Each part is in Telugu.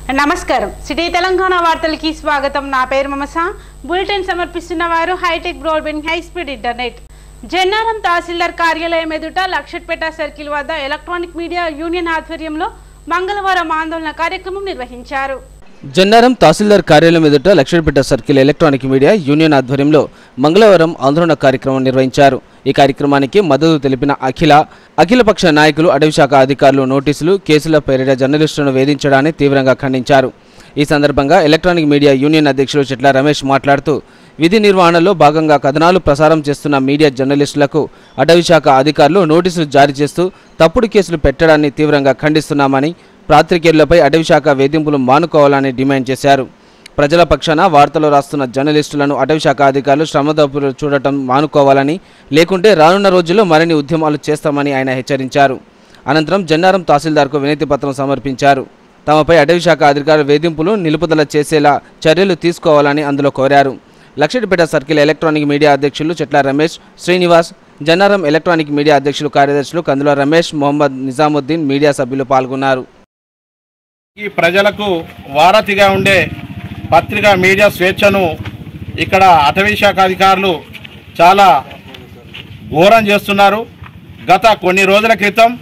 నమస్కారం సిటీ తెలంగాణ వార్తలకి స్వాగతం నా పేరు మమస బులెటిన్ సమర్పిస్తున్న వారు Hitech broadband high speed internet Jannaram తహసీల్దార్ కార్యాలయం ఎదుట లక్షట్పేట సర్కిల్ వద్ద ఎలక్ట్రానిక్ మీడియా యూనియన్ ఆధ్వర్యంలో మంగళవారం ఆందోళన కార్యక్రమం నిర్వహించారు జన్నారం తహసీల్దార్ కార్యాలయం ఎదుట Lakshmipet circle electronic media union ఆధ్వర్యంలో మంగళవారం ఆందోళన కార్యక్రమం నిర్వహించారు ఈ కార్యక్రమానికి మద్దతు తెలిపిన అఖిల అఖిలపక్ష నాయకులు అటవీ శాఖ అధికారులు నోటీసులు కేసుల పేరిట జర్నలిస్టులను వేధించడాన్ని తీవ్రంగా ఖండించారు ఈ సందర్భంగా ఎలక్ట్రానిక్ మీడియా యూనియన్ అధ్యక్షులు చెట్ల రమేష్ మాట్లాడుతూ విధి నిర్వహణలో భాగంగా కథనాలు ప్రసారం చేస్తున్న మీడియా జర్నలిస్టులకు అటవీ శాఖ అధికారులు నోటీసులు జారీ చేస్తూ తప్పుడు కేసులు పెట్టడాన్ని తీవ్రంగా ఖండిస్తున్నామని పాత్రికేయులపై అటవీ శాఖ వేధింపులు మానుకోవాలని డిమాండ్ చేశారు ప్రజల పక్షాన వార్తలు రాస్తున్న జర్నలిస్టులను అటవీ శాఖ అధికారులు శ్రమదపులు చూడటం మానుకోవాలని లేకుంటే రానున్న రోజుల్లో మరిన్ని ఉద్యమాలు చేస్తామని ఆయన హెచ్చరించారు అనంతరం జన్నారం తహసీల్దార్కు వినతి పత్రం సమర్పించారు తమపై అటవీ శాఖ అధికారులు వేధింపులు నిలుపుదల చేసేలా చర్యలు తీసుకోవాలని అందులో కోరారు లక్షడిపేట సర్కిల్ ఎలక్ట్రానిక్ మీడియా అధ్యక్షులు చెట్ల రమేష్ శ్రీనివాస్ జన్నారం ఎలక్ట్రానిక్ మీడియా అధ్యక్షులు కార్యదర్శులు కందుల రమేష్ మొహమ్మద్ నిజాముద్దీన్ మీడియా సభ్యులు పాల్గొన్నారు ఈ ప్రజలకు వారధిగా ఉండే పత్రికా మీడియా స్వేచ్ఛను ఇక్కడ అటవీ శాఖ అధికారులు చాలా ఘోరం చేస్తున్నారు గత కొన్ని రోజుల క్రితం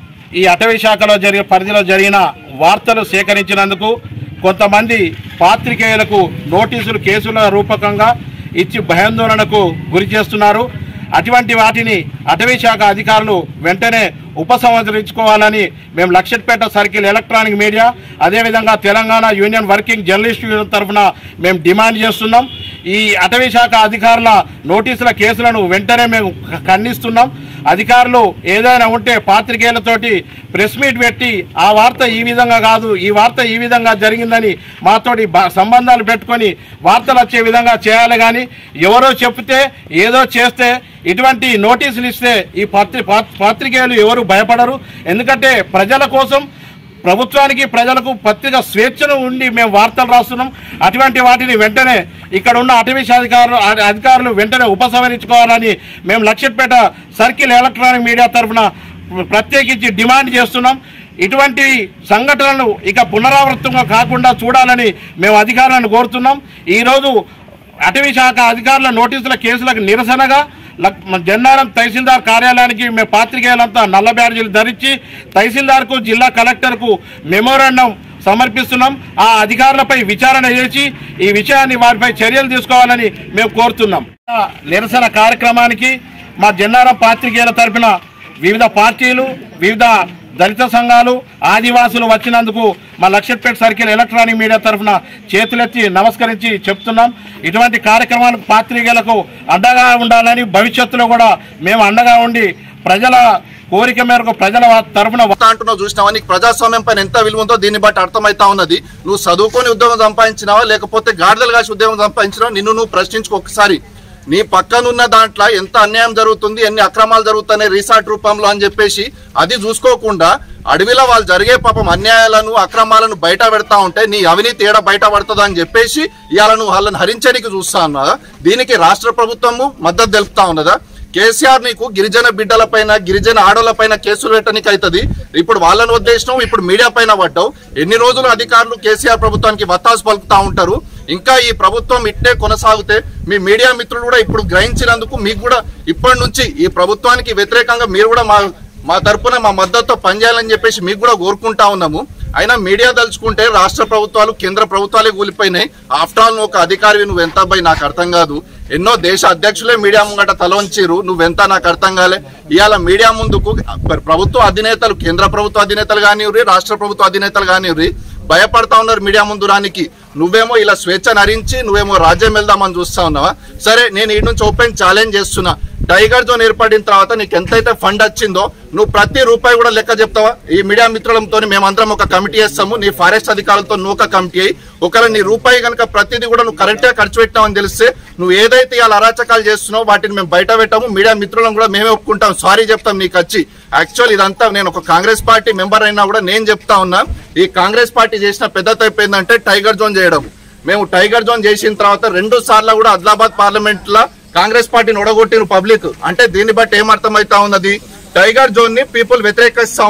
ఈ అటవీ శాఖలో జరిగే పరిధిలో జరిగిన వార్తలు సేకరించినందుకు కొంతమంది పాత్రికేయులకు నోటీసులు కేసుల రూపకంగా ఇచ్చి భయాందోళనకు గురి చేస్తున్నారు అటువంటి వాటిని అటవీ శాఖ అధికారులు వెంటనే ఉపసంహరించుకోవాలని మేము లక్షట్పేట సర్కిల్ ఎలక్ట్రానిక్ మీడియా అదేవిధంగా Telangana union working journalist union తరఫున మేము డిమాండ్ చేస్తున్నాం ఈ అటవీ శాఖ అధికారుల నోటీసుల కేసులను వెంటనే మేము ఖ- ఖండిస్తున్నాం అధికారులు ఏదైనా ఉంటే పాత్రికేయులతోటి ప్రెస్ మీట్ పెట్టి ఆ వార్త ఈ విధంగా కాదు ఈ వార్త ఈ విధంగా జరిగిందని మాతోటి బ- సంబంధాలు పెట్టుకొని వార్తలు వచ్చే విధంగా చేయాలి కానీ ఎవరో చెప్తే ఏదో చేస్తే ఇటువంటి నోటీసులు ఇస్తే ఈ పత్రి పాత్- పాత్రికేయులు ఎవరు భయపడరు ఎందుకంటే ప్రజల కోసం ప్రభుత్వానికి ప్రజలకు పత్రిక స్వేచ్ఛను ఉండి మేము వార్తలు రాస్తున్నాం అటువంటి వాటిని వెంటనే ఇక్కడ ఉన్న అటవీ శాఖ అధికారులు అ- అధికారులు వెంటనే ఉపసంహరించుకోవాలని మేము లక్ష్యపేట సర్కిల్ ఎలక్ట్రానిక్ మీడియా తరఫున ప్రత్యేకించి డిమాండ్ చేస్తున్నాం ఇటువంటి సంఘటనలు ఇక పునరావృతంగా కాకుండా చూడాలని మేము అధికారులను కోరుతున్నాం ఈరోజు అటవీ శాఖ అధికారుల నోటీసుల కేసులకు నిరసనగా లక్- మన జన్నారం తహసీల్దార్ కార్యాలయానికి మేము పాత్రికేయులంతా నల్ల బ్యాడ్జీలు ధరించి తహసీల్దార్కు జిల్లా కలెక్టర్కు మెమోరాండం సమర్పిస్తున్నాం ఆ అధికారులపై విచారణ చేసి ఈ విషయాన్ని వారిపై చర్యలు తీసుకోవాలని మేము కోరుతున్నాం ఆ నిరసన కార్యక్రమానికి మా జన్నారం పాత్రికేయుల తరపున వివిధ పార్టీలు వివిధ దళిత సంఘాలు ఆదివాసులు వచ్చినందుకు మా లక్షట్పేట సర్కిల్ ఎలక్ట్రానిక్ మీడియా తరఫున చేతులెత్తి నమస్కరించి చెప్తున్నాం ఇటువంటి కార్యక్రమాలకు పాత్రికేయులకు అండగా ఉండాలని భవిష్యత్తులో కూడా మేము అండగా ఉండి ప్రజల కోరిక మేరకు ప్రజల తరఫున వస్తా అంటున్నావు చూసినావా నీకు ప్రజాస్వామ్యం పైన ఎంత విలువ ఉందో దీన్ని బట్టి అర్థమైతా ఉన్నది నువ్వు చదువుకొని ఉద్యోగం సంపాదించినావా లేకపోతే గాడిదలు కాసి ఉద్యోగం సంపాదించినావా నిన్ను నువ్వు ప్రశ్నించుకో ఒకసారి నీ పక్కనున్న దాంట్లో ఎంత అన్యాయం జరుగుతుంది ఎన్ని అక్రమాలు జరుగుతున్నాయి రీసార్ట్ రూపంలో అని చెప్పేసి అది చూసుకోకుండా అడవిలో వాళ్ళు జరిగే పాపం అన్యాయాలను అక్రమాలను బయట పెడతా ఉంటే నీ అవినీతి ఏడ బయట పడుతుందా అని చెప్పేసి ఇవాళ నువ్వు వాళ్ళని హరించడానికి చూస్తా ఉన్నావా దీనికి రాష్ట్ర ప్రభుత్వము మద్దతు తెలుపుతా ఉన్నదా కేసీఆర్ నీకు గిరిజన బిడ్డల పైన గిరిజన ఆడోళ్ళ పైన కేసులు పెట్టడానికి అవుతుంది ఇప్పుడు వాళ్ళని ఉద్దేశం ఇప్పుడు మీడియా పైన పడ్డావు ఎన్ని రోజులు అధికారులు కేసీఆర్ ప్రభుత్వానికి వత్తాసు పలుకుతా ఉంటారు ఇంకా ఈ ప్రభుత్వం ఇట్టే కొనసాగితే మీ మీడియా మిత్రులు కూడా ఇప్పుడు గ్రహించినందుకు మీకు కూడా ఇప్పటి నుంచి ఈ ప్రభుత్వానికి వ్యతిరేకంగా మీరు కూడా మా మా తరపున మా మద్దతుతో పనిచేయాలని చెప్పేసి మీకు కూడా కోరుకుంటా ఉన్నాము అయినా మీడియా దలుచుకుంటే రాష్ట్ర ప్రభుత్వాలు కేంద్ర ప్రభుత్వాలే కూలిపోయినాయి ఆఫ్టర్ ఆల్ నువ్వు ఒక అధికారివి నువ్వు ఎంత అబ్బాయి నాకు అర్థం కాదు ఎన్నో దేశ అధ్యక్షులే మీడియా ముంగట తలవంచిరు నువ్వెంత నాకు అర్థం కాలే ఇవాళ మీడియా ముందుకు ప్రభుత్వ అధినేతలు కేంద్ర ప్రభుత్వ అధినేతలు కానివ్వరి రాష్ట్ర ప్రభుత్వ అధినేతలు కానివ్వరి భయపడతా ఉన్నారు మీడియా ముందు రానికి నువ్వేమో ఇలా స్వేచ్ఛ నరించి నువ్వేమో రాజ్యం వెళ్దామని చూస్తా ఉన్నావా సరే నేను ఈ నుంచి ఓపెన్ ఛాలెంజ్ చేస్తున్నా టైగర్ జోన్ ఏర్పడిన తర్వాత నీకు ఎంతైతే ఫండ్ వచ్చిందో నువ్వు ప్రతి రూపాయి కూడా లెక్క చెప్తావా ఈ మీడియా మిత్రులతో మేమందరం ఒక కమిటీ వేస్తాము నీ ఫారెస్ట్ అధికారులతో నువ్వు ఒక కమిటీ అయ్యి ఒకవేళ నీ రూపాయి కనుక ప్రతిదీ కూడా నువ్వు కరెక్ట్ గా ఖర్చు పెట్టావని తెలిస్తే నువ్వు ఏదైతే ఇలా అరాచకాలు చేస్తున్నావో వాటిని మేము బయట పెట్టాము మీడియా మిత్రులను కూడా మేమే ఒప్పుకుంటాం సారీ చెప్తాం నీకు వచ్చి యాక్చువల్ ఇదంతా నేను ఒక కాంగ్రెస్ పార్టీ మెంబర్ అయినా కూడా నేను చెప్తా ఉన్నా ఈ కాంగ్రెస్ పార్టీ చేసిన పెద్ద తప్పు ఏంటంటే టైగర్ జోన్ చేయడం మేము టైగర్ జోన్ చేసిన తర్వాత రెండు సార్లు కూడా ఆదిలాబాద్ పార్లమెంట్ లా కాంగ్రెస్ పార్టీని ఒడగొట్టిన పబ్లిక్ అంటే దీన్ని బట్టి ఏమర్థమైతా ఉన్నది టైగర్ జోన్ ని పీపుల్ వ్యతిరేకిస్తా ఉన్నారు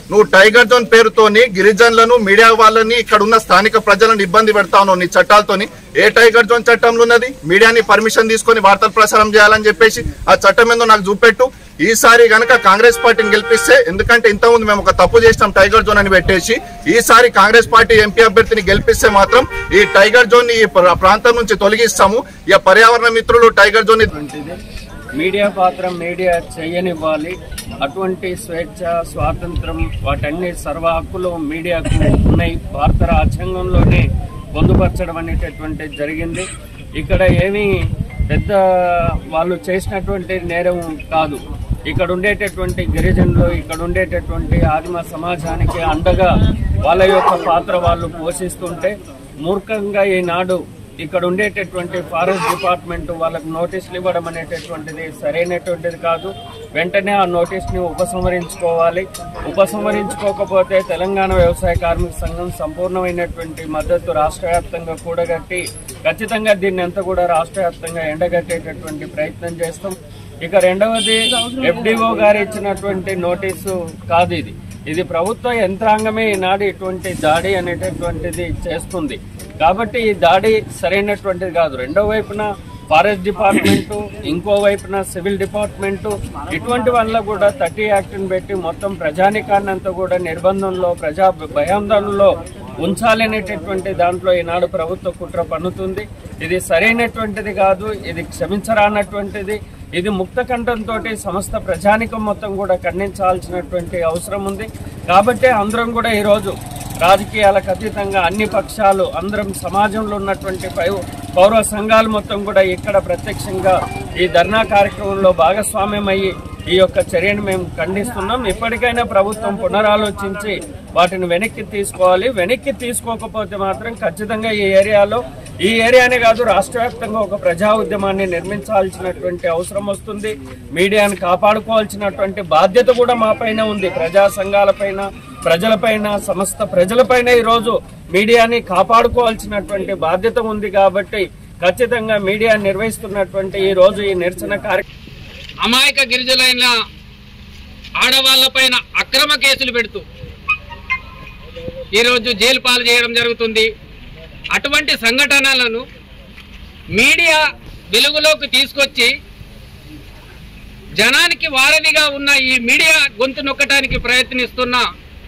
నువ్వు టైగర్ జోన్ పేరుతోని గిరిజనులను మీడియా వాళ్ళని ఇక్కడ ఉన్న స్థానిక ప్రజలను ఇబ్బంది పెడతా ఉన్నావు నీ చట్టాలతోని ఏ టైగర్ జోన్ చట్టంలో ఉన్నది మీడియాని పర్మిషన్ తీసుకొని వార్తలు ప్రసారం చేయాలని చెప్పేసి ఆ చట్టం ఏందో నాకు చూపెట్టు ఈసారి గనక కాంగ్రెస్ పార్టీని గెలిపిస్తే ఎందుకంటే ఇంతకుముందు మేము ఒక తప్పు చేసినాం టైగర్ జోన్ అని పెట్టేసి ఈసారి కాంగ్రెస్ పార్టీ ఎంపీ అభ్యర్థిని గెలిపిస్తే మాత్రం ఈ టైగర్ జోన్ ని ఈ ప్ర- ప్రాంతం నుంచి తొలగిస్తాము ఇక పర్యావరణ మిత్రులు టైగర్ జోన్ ని అటువంటిది మీడియా పాత్ర మీడియా చేయనివ్వాలి అటువంటి స్వేచ్ఛ స్వాతంత్రం వాటన్ని సర్వ హక్కులు మీడియాకు ఉన్నాయి భారత రాజ్యాంగంలోనే పొందుపరచడం అనేటటువంటి జరిగింది ఇక్కడ ఏమీ పెద్ద వాళ్ళు చేసినటువంటి నేరం కాదు ఇక్కడ ఉండేటటువంటి గిరిజనులు ఇక్కడ ఉండేటటువంటి ఆదిమ సమాజానికి అండగా వాళ్ళ యొక్క పాత్ర వాళ్ళు పోషిస్తుంటే మూర్ఖంగా ఈనాడు ఇక్కడ ఉండేటటువంటి ఫారెస్ట్ డిపార్ట్మెంట్ వాళ్ళకు నోటీసులు ఇవ్వడం అనేటటువంటిది సరైనటువంటిది కాదు వెంటనే ఆ నోటీస్ని ఉపసంహరించుకోవాలి ఉపసంహరించుకోకపోతే తెలంగాణ వ్యవసాయ కార్మిక సంఘం సంపూర్ణమైనటువంటి మద్దతు రాష్ట్ర వ్యాప్తంగా కూడగట్టి ఖచ్చితంగా దీన్ని అంతా కూడా రాష్ట్ర వ్యాప్తంగా ఎండగట్టేటటువంటి ప్రయత్నం చేస్తాం ఇక రెండవది ఎఫ్డిఓ గారు ఇచ్చినటువంటి నోటీసు కాదు ఇది ఇది ప్రభుత్వ యంత్రాంగమే ఈనాడు ఇటువంటి దాడి అనేటటువంటిది చేస్తుంది కాబట్టి ఈ దాడి సరైనటువంటిది కాదు రెండో వైపున ఫారెస్ట్ డిపార్ట్మెంట్ ఇంకో వైపున సివిల్ డిపార్ట్మెంట్ ఇటువంటి వల్ల కూడా థర్టీ యాక్ట్ని పెట్టి మొత్తం ప్రజానికాన్ని అంతా కూడా నిర్బంధంలో ప్రజా భయాందోళనలో ఉంచాలనేటటువంటి దాంట్లో ఈనాడు ప్రభుత్వ కుట్ర పన్నుతుంది ఇది సరైనటువంటిది కాదు ఇది క్షమించరానటువంటిది ఇది ముక్త కంఠంతో సమస్త ప్రజానికం మొత్తం కూడా ఖండించాల్సినటువంటి అవసరం ఉంది కాబట్టి అందరం కూడా ఈరోజు రాజకీయాలకు అతీతంగా అన్ని పక్షాలు అందరం సమాజంలో ఉన్నటువంటి పై- పౌర సంఘాలు మొత్తం కూడా ఇక్కడ ప్రత్యక్షంగా ఈ ధర్నా కార్యక్రమంలో భాగస్వామ్యం అయ్యి ఈ యొక్క చర్యను మేము ఖండిస్తున్నాం ఇప్పటికైనా ప్రభుత్వం పునరాలోచించి వాటిని వెనక్కి తీసుకోవాలి వెనక్కి తీసుకోకపోతే మాత్రం ఖచ్చితంగా ఈ ఏరియాలో ఈ ఏరియానే కాదు రాష్ట్ర వ్యాప్తంగా ఒక ప్రజా ఉద్యమాన్ని నిర్మించాల్సినటువంటి అవసరం వస్తుంది మీడియాను కాపాడుకోవాల్సినటువంటి బాధ్యత కూడా మా పైన ఉంది ప్రజా సంఘాలపైన ప్రజలపైన సమస్త ప్రజలపైన ఈరోజు మీడియాని కాపాడుకోవాల్సినటువంటి బాధ్యత ఉంది కాబట్టి ఖచ్చితంగా మీడియా నిర్వహిస్తున్నటువంటి ఈ రోజు ఈ నిరసన కార్యక్రమం అమాయక గిరిజనులైన ఆడవాళ్లపైన అక్రమ కేసులు పెడుతూ ఈరోజు జైలు పాలు చేయడం జరుగుతుంది అటువంటి సంఘటనలను మీడియా వెలుగులోకి తీసుకొచ్చి జనానికి వారధిగా ఉన్న ఈ మీడియా గొంతు నొక్కటానికి ప్రయత్నిస్తున్న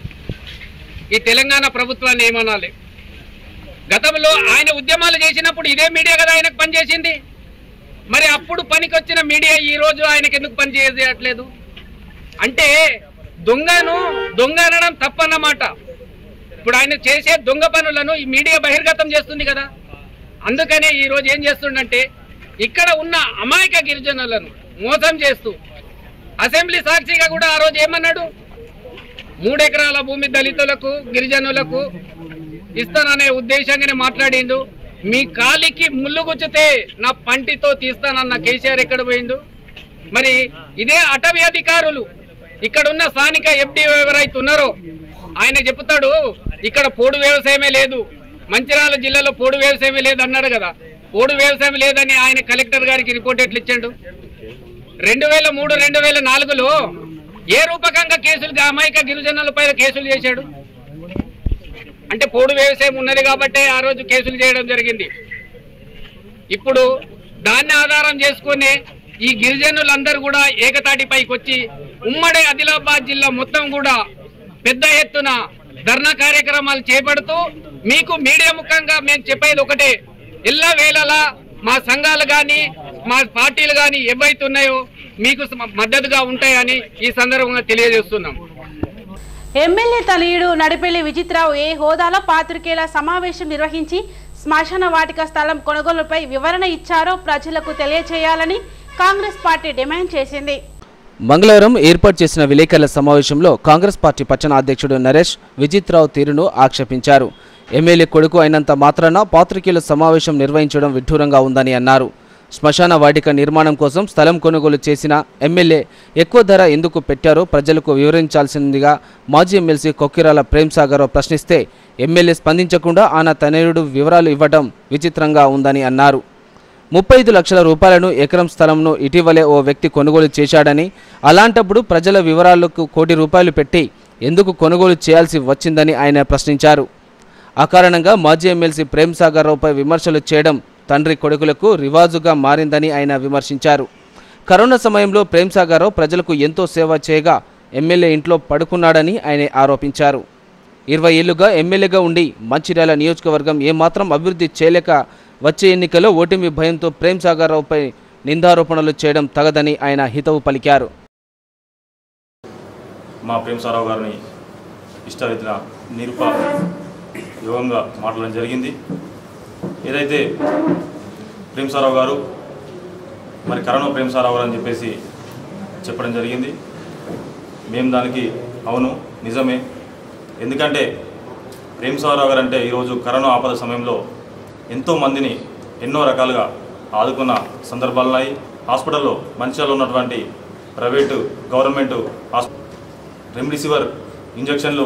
ఈ తెలంగాణ ప్రభుత్వాన్ని ఏమనాలి గతంలో ఆయన ఉద్యమాలు చేసినప్పుడు ఇదే మీడియా కదా ఆయనకు పనిచేసింది మరి అప్పుడు పనికొచ్చిన మీడియా ఈ రోజు ఆయనకి ఎందుకు పని చేయట్లేదు అంటే దొంగను దొంగ అనడం తప్పన్నమాట ఇప్పుడు ఆయన చేసే దొంగ పనులను ఈ మీడియా బహిర్గతం చేస్తుంది కదా అందుకనే ఈ రోజు ఏం చేస్తుండంటే ఇక్కడ ఉన్న అమాయక గిరిజనులను మోసం చేస్తూ అసెంబ్లీ సాక్షిగా కూడా ఆ రోజు ఏమన్నాడు మూడెకరాల భూమి దళితులకు గిరిజనులకు ఇస్తాననే ఉద్దేశంగానే మాట్లాడిండు మీ కాలికి ముళ్ళు గుచ్చితే నా పంటితో తీస్తానన్న కేసీఆర్ ఎక్కడ పోయిండు మరి ఇదే అటవీ అధికారులు ఇక్కడ ఉన్న స్థానిక ఎఫ్డీఓ ఎవరైతే ఉన్నారో ఆయన చెప్తాడు ఇక్కడ పోడు వ్యవసాయమే లేదు మంచిర్యాల జిల్లాలో పోడు వ్యవసాయమే లేదు అన్నాడు కదా పోడు వ్యవసాయం లేదని ఆయన కలెక్టర్ గారికి రిపోర్ట్ ఎట్లు ఇచ్చాడు రెండు వేల మూడు రెండు వేల నాలుగులో ఏ రూపకంగా కేసులు అమాయక గిరిజనులపై కేసులు చేశాడు అంటే పోడు వ్యవసాయం ఉన్నది కాబట్టి ఆ రోజు కేసులు చేయడం జరిగింది ఇప్పుడు దాన్ని ఆధారం చేసుకుని ఈ గిరిజనులందరూ కూడా ఏకతాటిపైకి వచ్చి ఉమ్మడి ఆదిలాబాద్ జిల్లా మొత్తం కూడా పెద్ద ఎత్తున ధర్నా కార్యక్రమాలు చేపడుతూ మీకు మీడియా ముఖంగా మేము చెప్పేది ఒకటే ఎల్ల వేళలా మా సంఘాలు కానీ మా పార్టీలు కానీ ఏవైతే ఉన్నాయో మీకు మద్దతుగా ఉంటాయని ఈ సందర్భంగా తెలియజేస్తున్నాం ఎమ్మెల్యే తనయుడు నడిపెల్లి విజిత్రావు ఏ హోదాలో పాత్రికేయుల సమావేశం నిర్వహించి శ్మశాన వాటిక స్థలం కొనుగోలుపై వివరణ ఇచ్చారో ప్రజలకు తెలియచేయాలని కాంగ్రెస్ పార్టీ డిమాండ్ చేసింది మంగళవారం ఏర్పాటు చేసిన విలేకరుల సమావేశంలో కాంగ్రెస్ పార్టీ పట్టణ అధ్యక్షుడు నరేష్ విజిత్రావు తీరును ఆక్షేపించారు ఎమ్మెల్యే కొడుకు అయినంత మాత్రాన పాత్రికేయుల సమావేశం నిర్వహించడం విడ్డూరంగా ఉందని అన్నారు శ్మశాన వాటిక నిర్మాణం కోసం స్థలం కొనుగోలు చేసిన ఎమ్మెల్యే ఎక్కువ ధర ఎందుకు పెట్టారో ప్రజలకు వివరించాల్సిందిగా మాజీ ఎమ్మెల్సీ కొక్కిరాల ప్రేమ్ సాగర్ ప్రశ్నిస్తే ఎమ్మెల్యే స్పందించకుండా ఆయన తనయుడు వివరాలు ఇవ్వడం విచిత్రంగా ఉందని అన్నారు ముప్పై ఐదు లక్షల రూపాయలను ఎకరం స్థలంను ఇటీవలే ఓ వ్యక్తి కొనుగోలు చేశాడని అలాంటప్పుడు ప్రజల వివరాలకు కోటి రూపాయలు పెట్టి ఎందుకు కొనుగోలు చేయాల్సి వచ్చిందని ఆయన ప్రశ్నించారు ఆ కారణంగా మాజీ ఎమ్మెల్సీ ప్రేమ్ సాగర్ రావుపై విమర్శలు చేయడం తండ్రి కొడుకులకు రివాజుగా మారిందని ఆయన విమర్శించారు కరోనా సమయంలో ప్రేమ్ సాగర్ రావు ప్రజలకు ఎంతో సేవ చేయగా ఎమ్మెల్యే ఇంట్లో పడుకున్నాడని ఆయన ఆరోపించారు ఇరవై ఏళ్లుగా ఎమ్మెల్యేగా ఉండి మంచిర్యాల నియోజకవర్గం ఏమాత్రం అభివృద్ధి చేయలేక వచ్చే ఎన్నికల్లో ఓటమి భయంతో ప్రేమ్ సాగర్ రావుపై నిందారోపణలు చేయడం తగదని ఆయన హితవు పలికారు మా ప్రేమ్ సారావు గారిని ఇష్టరీతిన నిరుప యోగంగా మాట్లాడడం జరిగింది ఏదైతే ప్రేమ్ సారావు గారు మరి కరోనా ప్రేమ్ సారావు గారు అని చెప్పేసి చెప్పడం జరిగింది మేము దానికి అవును నిజమే ఎందుకంటే ప్రేమ్ సారావు గారు అంటే ఈరోజు కరోనా ఆపద సమయంలో ఎంతో మందిని ఎన్నో రకాలుగా ఆదుకున్న సందర్భాలు ఉన్నాయి హాస్పిటల్లో మంచిర్యాలలో ఉన్నటువంటి ప్రైవేటు గవర్నమెంట్ హాస్ప రెమ్డెసివిర్ ఇంజక్షన్లు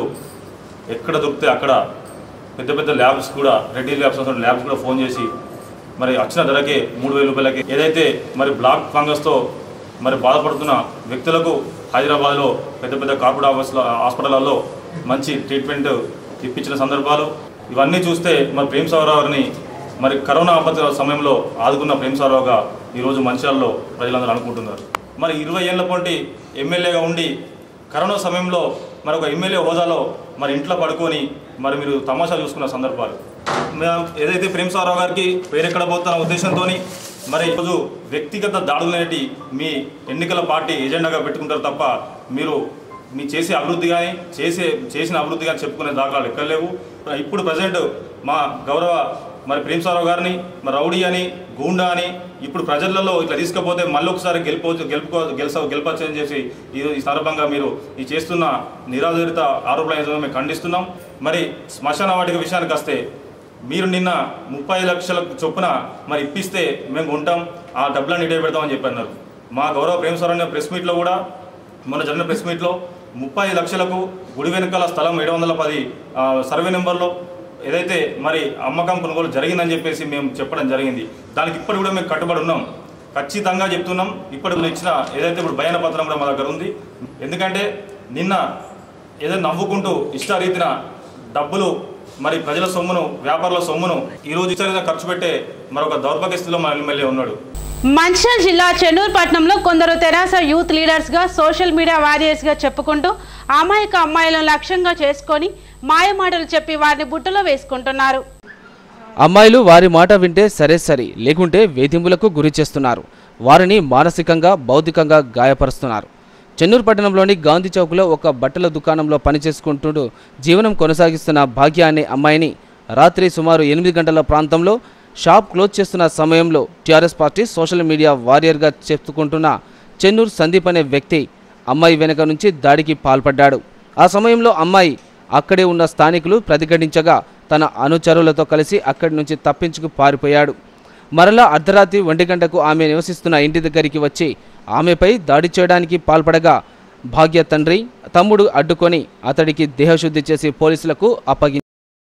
ఎక్కడ దొరికితే అక్కడ పెద్ద పెద్ద ల్యాబ్స్ కూడా రెడ్డి ల్యాబ్స్ అసలు ల్యాబ్స్ కూడా ఫోన్ చేసి మరి వచ్చిన ధరకే మూడు వేల రూపాయలకి ఏదైతే మరి బ్లాక్ ఫంగస్తో మరి బాధపడుతున్న వ్యక్తులకు హైదరాబాద్లో పెద్ద పెద్ద కార్పొరేట్ ఆఫీసుల హాస్పిటల్లో మంచి ట్రీట్మెంట్ ఇప్పించిన సందర్భాలు ఇవన్నీ చూస్తే మరి ప్రేమ్ సాగర్ గారిని మరి కరోనా ఆపద సమయంలో ఆదుకున్న ప్రేమ్ సాగర్గా ఈరోజు మంచిర్యాలలో ప్రజలందరూ అనుకుంటున్నారు మరి ఇరవై ఏళ్ల పాటు ఎమ్మెల్యేగా ఉండి కరోనా సమయంలో మరి ఒక ఎమ్మెల్యే హోదాలో మరి ఇంట్లో పడుకొని మరి మీరు తమాషా చూసుకున్న సందర్భాలు మేము ఏదైతే ప్రేమ్ సారావు గారికి పేరెక్కడ పోతున్న ఉద్దేశంతో మరి ఈరోజు వ్యక్తిగత దాడులు అనేటి మీ ఎన్నికల పార్టీ ఎజెండాగా పెట్టుకుంటారు తప్ప మీరు మీ చేసే అభివృద్ధి కానీ చేసే చేసిన అభివృద్ధి కానీ చెప్పుకునే దాఖలాలు ఎక్కడ లేవు ఇప్పుడు ప్రజెంట్ మా గౌరవ మరి ప్రేమ్ సారావు గారిని మరి రౌడీ అని గూండా అని ఇప్పుడు ప్రజలలో ఇట్లా తీసుకపోతే మళ్ళీ ఒకసారి గెలుపోవచ్చు గెలుపుకో గెలిస గెలపచ్చు అని చెప్పి ఈ ఈ సందర్భంగా మీరు ఈ చేస్తున్న నిరాధారిత ఆరోపణలు మేము ఖండిస్తున్నాం మరి శ్మశాన వాటిక విషయానికి వస్తే మీరు నిన్న ముప్పై లక్షల చొప్పున మరి ఇప్పిస్తే మేము ఉంటాం ఆ డబ్బులను ఇడే పెడతామని చెప్పి అన్నారు మా గౌరవ ప్రేమ సారణ ప్రెస్ మీట్లో కూడా మొన్న జరిగిన ప్రెస్ మీట్లో ముప్పై లక్షలకు గుడి వెనకాల స్థలం ఏడు వందల పది ఆ, సర్వే నెంబర్లో ఏదైతే మరి అమ్మకం కొనుగోలు జరిగిందని చెప్పేసి మేము చెప్పడం జరిగింది దానికి ఇప్పటి కూడా మేము కట్టుబడి ఉన్నాం ఖచ్చితంగా చెప్తున్నాం ఇప్పటి ఇచ్చిన ఏదైతే ఇప్పుడు బయాన పత్రం కూడా మా దగ్గర ఉంది ఎందుకంటే నిన్న ఏదో నవ్వుకుంటూ ఇష్టారీతిన డబ్బులు మరి ప్రజల సొమ్మును వ్యాపారుల సొమ్మును ఈ రోజు ఇష్టారీతిన ఖర్చు పెట్టే మరొక దౌర్భాగ్య స్థితిలో మన ఎమ్మెల్యే ఉన్నాడు మంచిర్యాల జిల్లా చెన్నూరు పట్టణంలో కొందరు తెరాస యూత్ లీడర్స్గా సోషల్ మీడియా వారియర్స్గా చెప్పుకుంటూ అమాయక అమ్మాయిలను లక్ష్యంగా చేసుకొని మాయమాటలు చెప్పి వారిని బుట్టలో వేసుకుంటున్నారు అమ్మాయిలు వారి మాట వింటే సరే సరి లేకుంటే వేధింపులకు గురి చేస్తున్నారు వారిని మానసికంగా భౌతికంగా గాయపరుస్తున్నారు చెన్నూరు పట్టణంలోని గాంధీ చౌక్లో ఒక బట్టల దుకాణంలో పనిచేసుకుంటూ జీవనం కొనసాగిస్తున్న భాగ్య అనే అమ్మాయిని రాత్రి సుమారు ఎనిమిది గంటల ప్రాంతంలో షాప్ క్లోజ్ చేస్తున్న సమయంలో టీఆర్ఎస్ పార్టీ సోషల్ మీడియా వారియర్గా చెప్పుకుంటున్న చెన్నూరు సందీప్ అనే వ్యక్తి అమ్మాయి వెనక నుంచి దాడికి పాల్పడ్డాడు ఆ సమయంలో అమ్మాయి అక్కడే ఉన్న స్థానికులు ప్రతిఘటించగా తన అనుచరులతో కలిసి అక్కడి నుంచి తప్పించుకు పారిపోయాడు మరలా అర్ధరాత్రి ఒంటి గంటకు ఆమె నివసిస్తున్న ఇంటి దగ్గరికి వచ్చి ఆమెపై దాడి చేయడానికి పాల్పడగా భాగ్య తండ్రి తమ్ముడు అడ్డుకొని అతడికి దేహశుద్ధి చేసి పోలీసులకు అప్పగి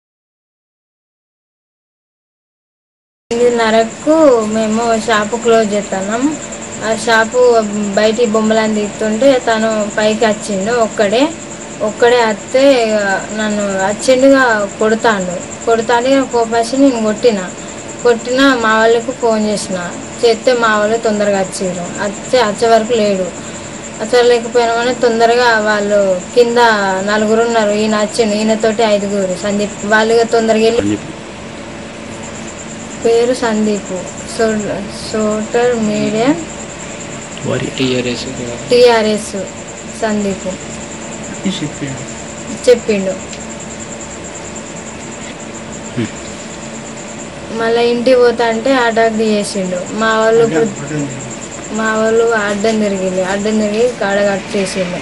ఎనిమిదిన్నరకు మేము షాపు క్లోజ్ చేస్తున్నాం ఆ షాపు బయటి బొమ్మలని తీస్తుంటే తను పైకి వచ్చిండు ఒక్కడే ఒక్కడే వస్తే ఇక నన్ను వచ్చిండుగా కొడతాండు కొడతాండు ఇక కోపసి నేను కొట్టిన కొట్టిన మా వాళ్ళకు ఫోన్ చేసిన చేస్తే మా వాళ్ళు తొందరగా వచ్చిర్రు వచ్చే వచ్చే వరకు లేడు అసలు లేకపోయినామని తొందరగా వాళ్ళు కింద నలుగురు ఉన్నారు ఈయన వచ్చిండు ఈయనతోటి ఐదుగురు సందీప్ వాళ్ళు ఇక తొందరగా వెళ్ళి పేరు Sandeep so social media TRS Sandeep చెప్పిండు మళ్ళీ ఇంటికి పోతా అంటే అటాక్ చేసిండు మా వాళ్ళు ఇప్పుడు మా వాళ్ళు అడ్డం తిరిగింది అడ్డం తిరిగి కాడ కట్ చేసిండు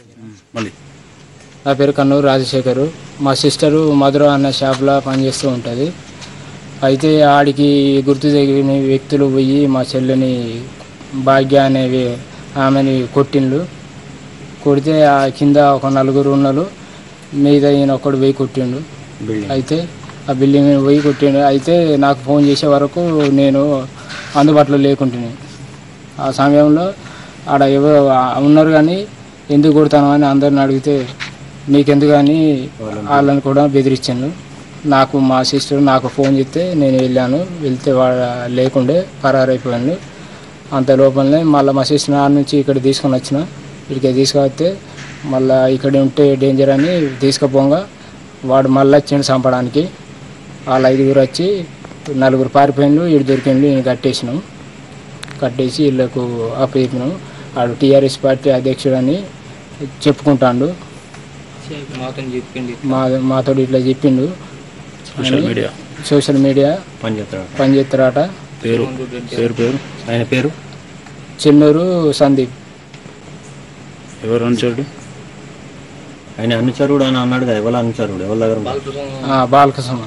నా పేరు కన్నూరు రాజశేఖరు మా సిస్టరు మధుర అన్న షాప్లో పనిచేస్తూ ఉంటుంది అయితే ఆడికి గుర్తు తెలియని వ్యక్తులు పోయి మా చెల్లెని భాగ్య అనేవి ఆమెని కొట్టిండ్లు కొడితే ఆ కింద ఒక నలుగురు ఉన్నారు మీద ఈయన ఒకడు పోయి కొట్టిండు అయితే ఆ బిల్డింగ్ మీద పోయి కొట్టిండు అయితే నాకు ఫోన్ చేసే వరకు నేను అందుబాటులో లేకుంటుని ఆ సమయంలో ఆడ ఎవరు ఉన్నారు కానీ ఎందుకు కొడతాను అని అందరిని అడిగితే నీకెందుకు అని వాళ్ళని కూడా బెదిరించాను నాకు మా సిస్టర్ నాకు ఫోన్ చేస్తే నేను వెళ్ళాను వెళ్తే వాడు లేకుండే పరారైపోయాను అంత లోపలనే మళ్ళీ మా సిస్టర్ ఆడ నుంచి ఇక్కడ తీసుకొని వచ్చిన ఇక్కడికి తీసుకొస్తే మళ్ళీ ఇక్కడ ఉంటే డేంజర్ అని తీసుకుపోగా వాడు మళ్ళీ వచ్చిండు చంపడానికి వాళ్ళ ఐదుగురు వచ్చి నలుగురు పారిపోయిండు ఇటు దొరికిండు ఈయన కట్టేసినాం కట్టేసి వీళ్ళకు అప్పచెప్పినాం వాడు టీఆర్ఎస్ పార్టీ అధ్యక్షుడు అని చెప్పుకుంటాడు మా మాతో ఇట్లా చెప్పిండు సోషల్ మీడియా సోషల్ మీడియా పనిచేస్తాడు పనిచేస్తారట పేరు పేరు పేరు ఆయన పేరు చెన్నూరు సందీప్ ఎవరు అనుచరుడు ఆయన అనుచరుడు అని అన్నాడు కదా ఎవరు అనుచరుడు ఎవరి దగ్గర ఉన్నాడు? ఆ, బాలకృష్ణ